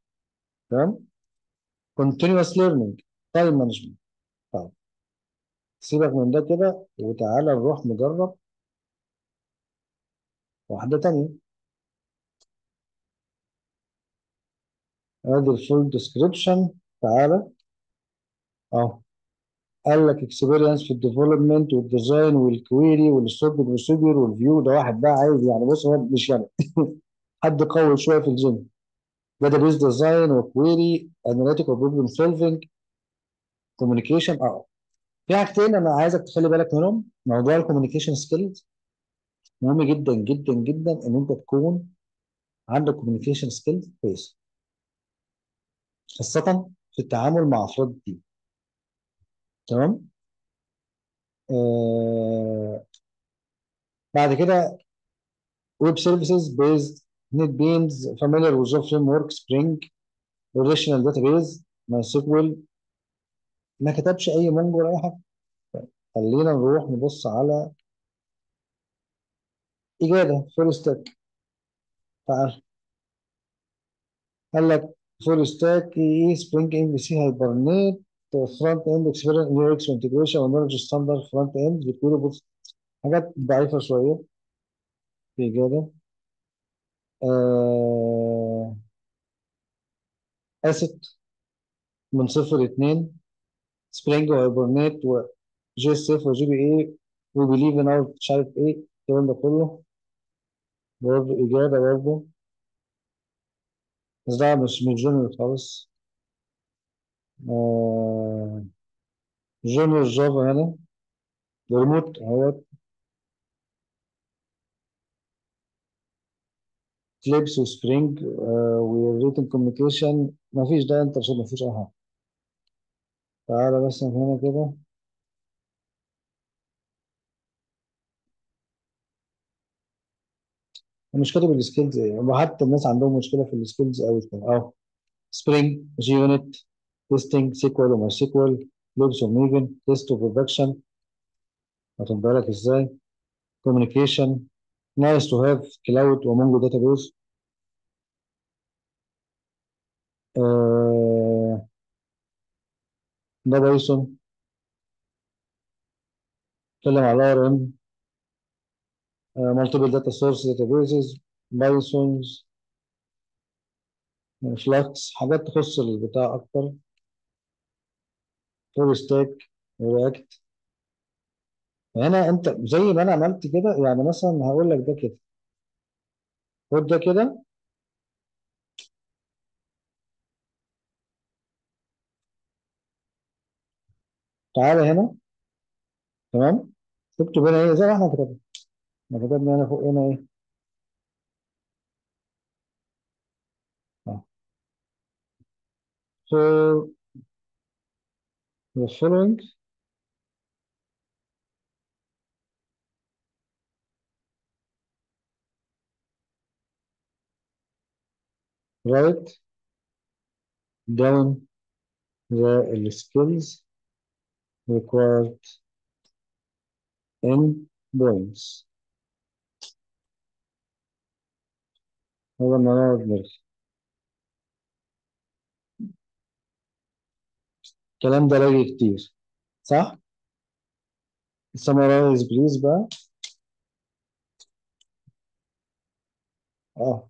[SPEAKER 1] تمام كونتينوس ليرنينج تايم مانجمنت طيب سيبك من ده كده وتعالى نروح نجرب واحدة تانية ادي الفول ديسكريبشن تعالى اهو قال لك اكسبيرينس في الديفلوبمنت والديزاين والكويري والستوب بروسيدور والفيو ده واحد بقى عايز يعني بص هو مش يعني حد قوي شويه في الجيم داتابيز ديزاين وكويري اناليتيك وبروبلم سولفنج كوميونيكيشن اه في حاجتين انا عايزك تخلي بالك منهم موضوع الكوميونيكيشن سكيلز مهم جدا جدا جدا ان انت تكون عندك كوميونيكيشن سكيلز كويس خاصه في التعامل مع افراد التيم تمام آه بعد كده ويب سيرفيسز بيزد نت بينز فاميليار وذ فريم ورك سبرينج ريليشنال داتابيز ماي سيكوال ما كتبش اي مونجو ولا اي حاجه خلينا نروح نبص على اجابه فول ستاك تعال قال لك فول ستاك ايه سبرينج ام بي سي هايبرنيت فرونت اند اكسبيرينس يو اكس انتجريشن ونولج ستاندرد فرونت اند بتقول حاجات ضعيفه شويه في اجابه آه اسيت من صفر لاثنين سبرينج وهايبرنيت وجي اس اف وجي بي اي وبيليف ان اوت مش عارف ايه الكلام ده كله برضه اجابه برضه بس ده مش مش جونيور خالص آه جونيور جافا هنا ريموت اهوت كليبس وسبرينج آه والريتن كوميونيكيشن ما فيش ده انت عشان ما فيش اي حاجه تعالى بس من هنا كده مش كاتب السكيلز ايه وحتى الناس عندهم مشكله في السكيلز قوي كده اهو سبرينج جي يونت تيستنج سيكوال وماي سيكوال لوبس وميفن تيست وبرودكشن واخد بالك ازاي كوميونيكيشن نايس تو هاف كلاود ومونجو داتابيز آه ده بايثون اتكلم على ار ام مالتيبل داتا سورس داتابيزز بايثونز فلاكس حاجات تخص البتاع اكتر فول ستاك رياكت هنا انت زي ما انا عملت كده يعني مثلا هقول لك ده كده خد ده كده تعالى هنا تمام اكتب هنا ايه زي ما احنا كتبنا احنا كتبنا هنا فوق هنا ايه اه for the following write down the skills required in points هذا ما نقعد نرسم الكلام ده لاقي كتير صح؟ summarize بليز بقى اه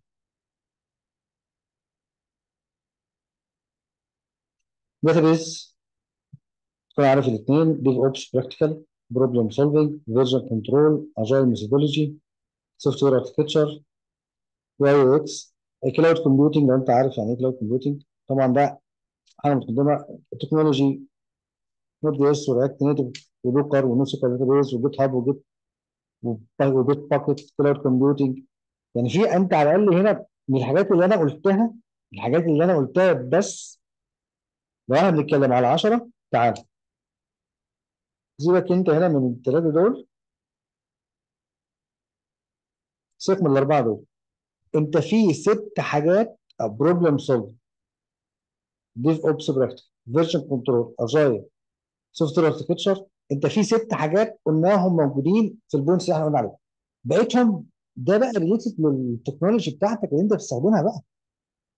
[SPEAKER 1] database تكون عارف الاثنين ديف اوبس براكتيكال بروبلم سولفنج فيرجن كنترول اجايل ميثودولوجي سوفت وير اركتشر واي او اكس كلاود كومبيوتنج لو انت عارف يعني ايه كلاود كومبيوتنج طبعا ده حاجه متقدمه التكنولوجي نوت جي اس ورياكت نيتف ودوكر ونوسيكال داتابيز وجيت هاب وجيت وبيت باكيت كلاود كومبيوتنج يعني في انت على الاقل هنا من الحاجات اللي انا قلتها الحاجات اللي انا قلتها بس لو احنا بنتكلم على 10 تعال سيبك انت هنا من الثلاثه دول سيبك من الاربعه دول انت في ست حاجات بروبلم سولف ديف اوبس براكتيك فيرجن كنترول اجايل سوفت وير اركتشر انت في ست حاجات قلناهم موجودين في البوينتس اللي احنا قلنا عليها بقيتهم ده بقى ريليتد للتكنولوجي بتاعتك اللي انت بتستخدمها بقى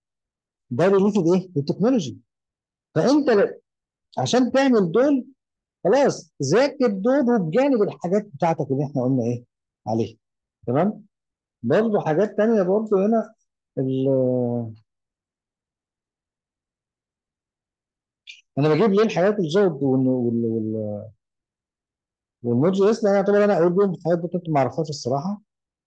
[SPEAKER 1] ده ريليتد ايه؟ للتكنولوجي فانت ل- عشان تعمل دول خلاص ذاكر دول وبجانب الحاجات بتاعتك اللي احنا قلنا ايه عليها تمام برضه حاجات تانية برضه هنا ال- انا بجيب ليه الحاجات الجود وال وال وال والنوت جي اس لان اعتبر انا اقول بيهم الحاجات دي كنت ما اعرفهاش الصراحه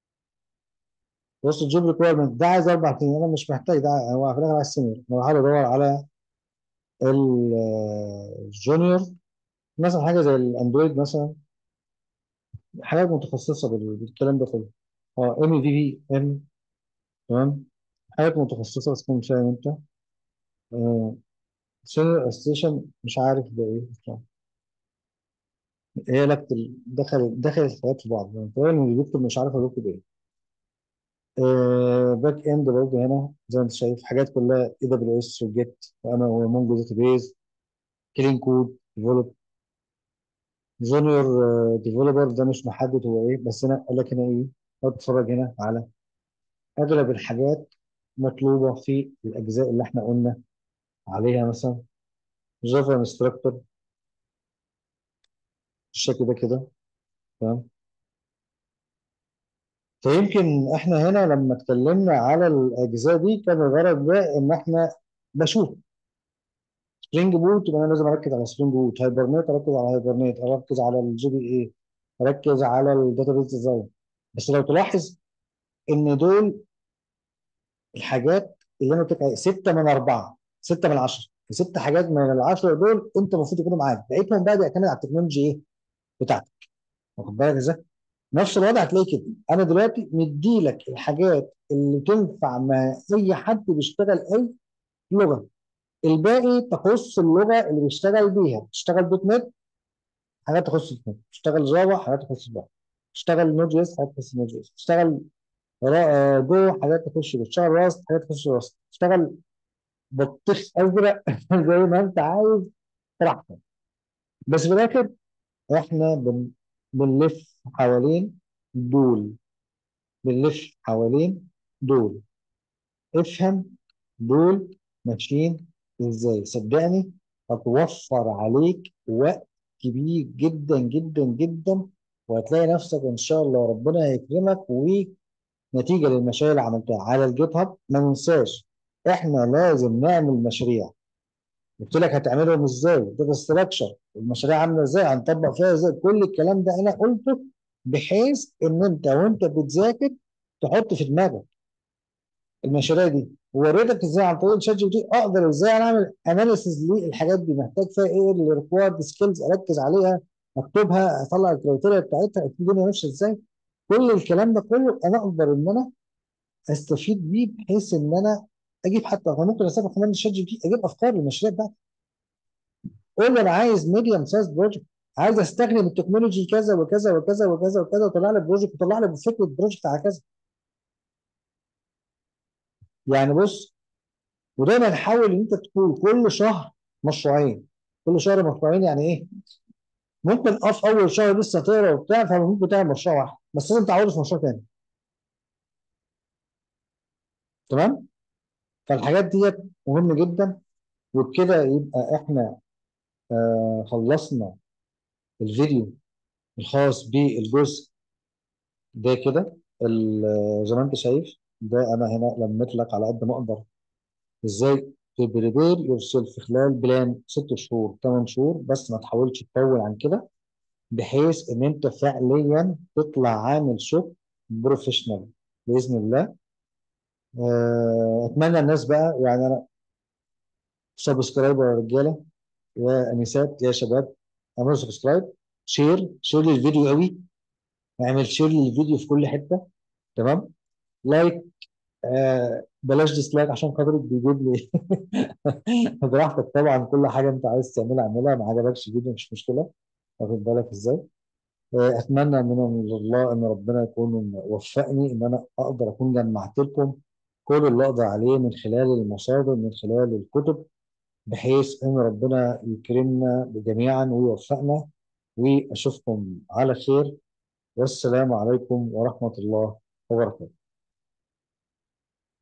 [SPEAKER 1] بص الجوب ريكويرمنت ده عايز اربع سنين انا مش محتاج ده هو في الاخر عايز سينيور انا بحاول ادور على ال- الجونيور مثلا حاجه زي الاندرويد مثلا حاجات متخصصه بال- بالكلام ده كله اه ام في في ام تمام حاجات متخصصه بس تكون فاهم انت آه سينيور ستيشن مش عارف ده ايه بصراحة. هي لك دخل دخل الحاجات في بعض يعني فاهم اللي بيكتب مش عارف اكتب ايه آه باك اند برضه هنا زي ما انت شايف حاجات كلها اي دبليو اس وجيت وانا ومونجو داتا بيز كلين كود ديفلوب جونيور ديفلوبر ده مش محدد هو ايه بس انا قال لك هنا ايه اتفرج هنا على اغلب الحاجات مطلوبه في الاجزاء اللي احنا قلنا عليها مثلا جافا انستراكتور بالشكل ده كده تمام فيمكن احنا هنا لما اتكلمنا على الاجزاء دي كان الغرض ده ان احنا بشوف سبرينج بوت يبقى انا لازم اركز على سبرينج بوت هايبرنيت اركز على هايبرنيت اركز على الجي بي اي اركز على الداتابيز ديزاين بس لو تلاحظ ان دول الحاجات اللي انا قلت لك عليها ستة من أربعة ستة من عشرة ست حاجات من العشرة دول أنت المفروض يكونوا معاك بقيتهم بقى بيعتمد على التكنولوجي إيه بتاعتك واخد بالك إزاي؟ نفس الوضع هتلاقي كده أنا دلوقتي مدي لك الحاجات اللي تنفع مع أي حد بيشتغل أي لغة الباقي تخص اللغة اللي بيشتغل بيها تشتغل دوت نت حاجات تخص دوت نت تشتغل جافا حاجات تخص جافا تشتغل نود جي اس حاجات تخص نود جي اس تشتغل را- جو حاجات تخش جو تشتغل راست حاجات تخش راست تشتغل بطيخ ازرق زي ما انت عايز براحتك بس في الاخر احنا بن... بنلف حوالين دول بنلف حوالين دول افهم دول ماشيين ازاي صدقني هتوفر عليك وقت كبير جدا جدا جدا وهتلاقي نفسك ان شاء الله ربنا هيكرمك ونتيجه للمشاريع اللي عملتها على الجيت هاب ما ننساش احنا لازم نعمل مشاريع قلت لك هتعملهم ازاي داتا ستراكشر المشاريع عامله ازاي هنطبق فيها ازاي كل الكلام ده انا قلته بحيث ان انت وانت بتذاكر تحط في دماغك المشاريع دي ووريتك ازاي عن طريق الشات جي بي تي اقدر ازاي انا اعمل اناليسيز للحاجات دي محتاج فيها ايه الريكوايرد سكيلز اركز عليها اكتبها اطلع الكرايتيريا بتاعتها الدنيا ماشيه ازاي كل الكلام ده كله انا اقدر ان انا استفيد بيه بحيث ان انا اجيب حتى أنا ممكن استخدم كمان الشات جي بي تي اجيب افكار للمشاريع بتاعتي قول لي انا عايز ميديوم سايز بروجكت عايز استخدم التكنولوجي كذا وكذا وكذا وكذا وكذا وطلع لي بروجكت وطلع لي فكره بروجكت على كذا يعني بص ودايما حاول ان انت تكون كل شهر مشروعين كل شهر مشروعين يعني ايه ممكن اه في اول شهر لسه تقرا وبتاع فممكن تعمل مشروع واحد بس لازم تعوضه في مشروع تاني تمام فالحاجات ديت مهمه جدا وبكده يبقى احنا آه خلصنا الفيديو الخاص بالجزء ده كده ال- زي ما انت شايف ده انا هنا لميت لك على قد ما اقدر ازاي تبريبير يور سيلف خلال بلان ست شهور ثمان شهور بس ما تحاولش تطول عن كده بحيث ان انت فعليا تطلع عامل شغل بروفيشنال باذن الله آه، اتمنى الناس بقى يعني انا سبسكرايب يا رجاله يا انسات يا شباب اعملوا سبسكرايب شير شير للفيديو قوي اعمل شير للفيديو في كل حته تمام لايك آه بلاش ديسلايك عشان خاطرك بيجيب لي براحتك طبعا كل حاجه انت عايز تعملها اعملها ما عجبكش الفيديو مش مشكله واخد بالك ازاي آه، اتمنى من الله ان ربنا يكون وفقني ان انا اقدر اكون جمعت لكم كل اللي اقدر عليه من خلال المصادر من خلال الكتب بحيث ان ربنا يكرمنا جميعا ويوفقنا واشوفكم على خير والسلام عليكم ورحمة الله وبركاته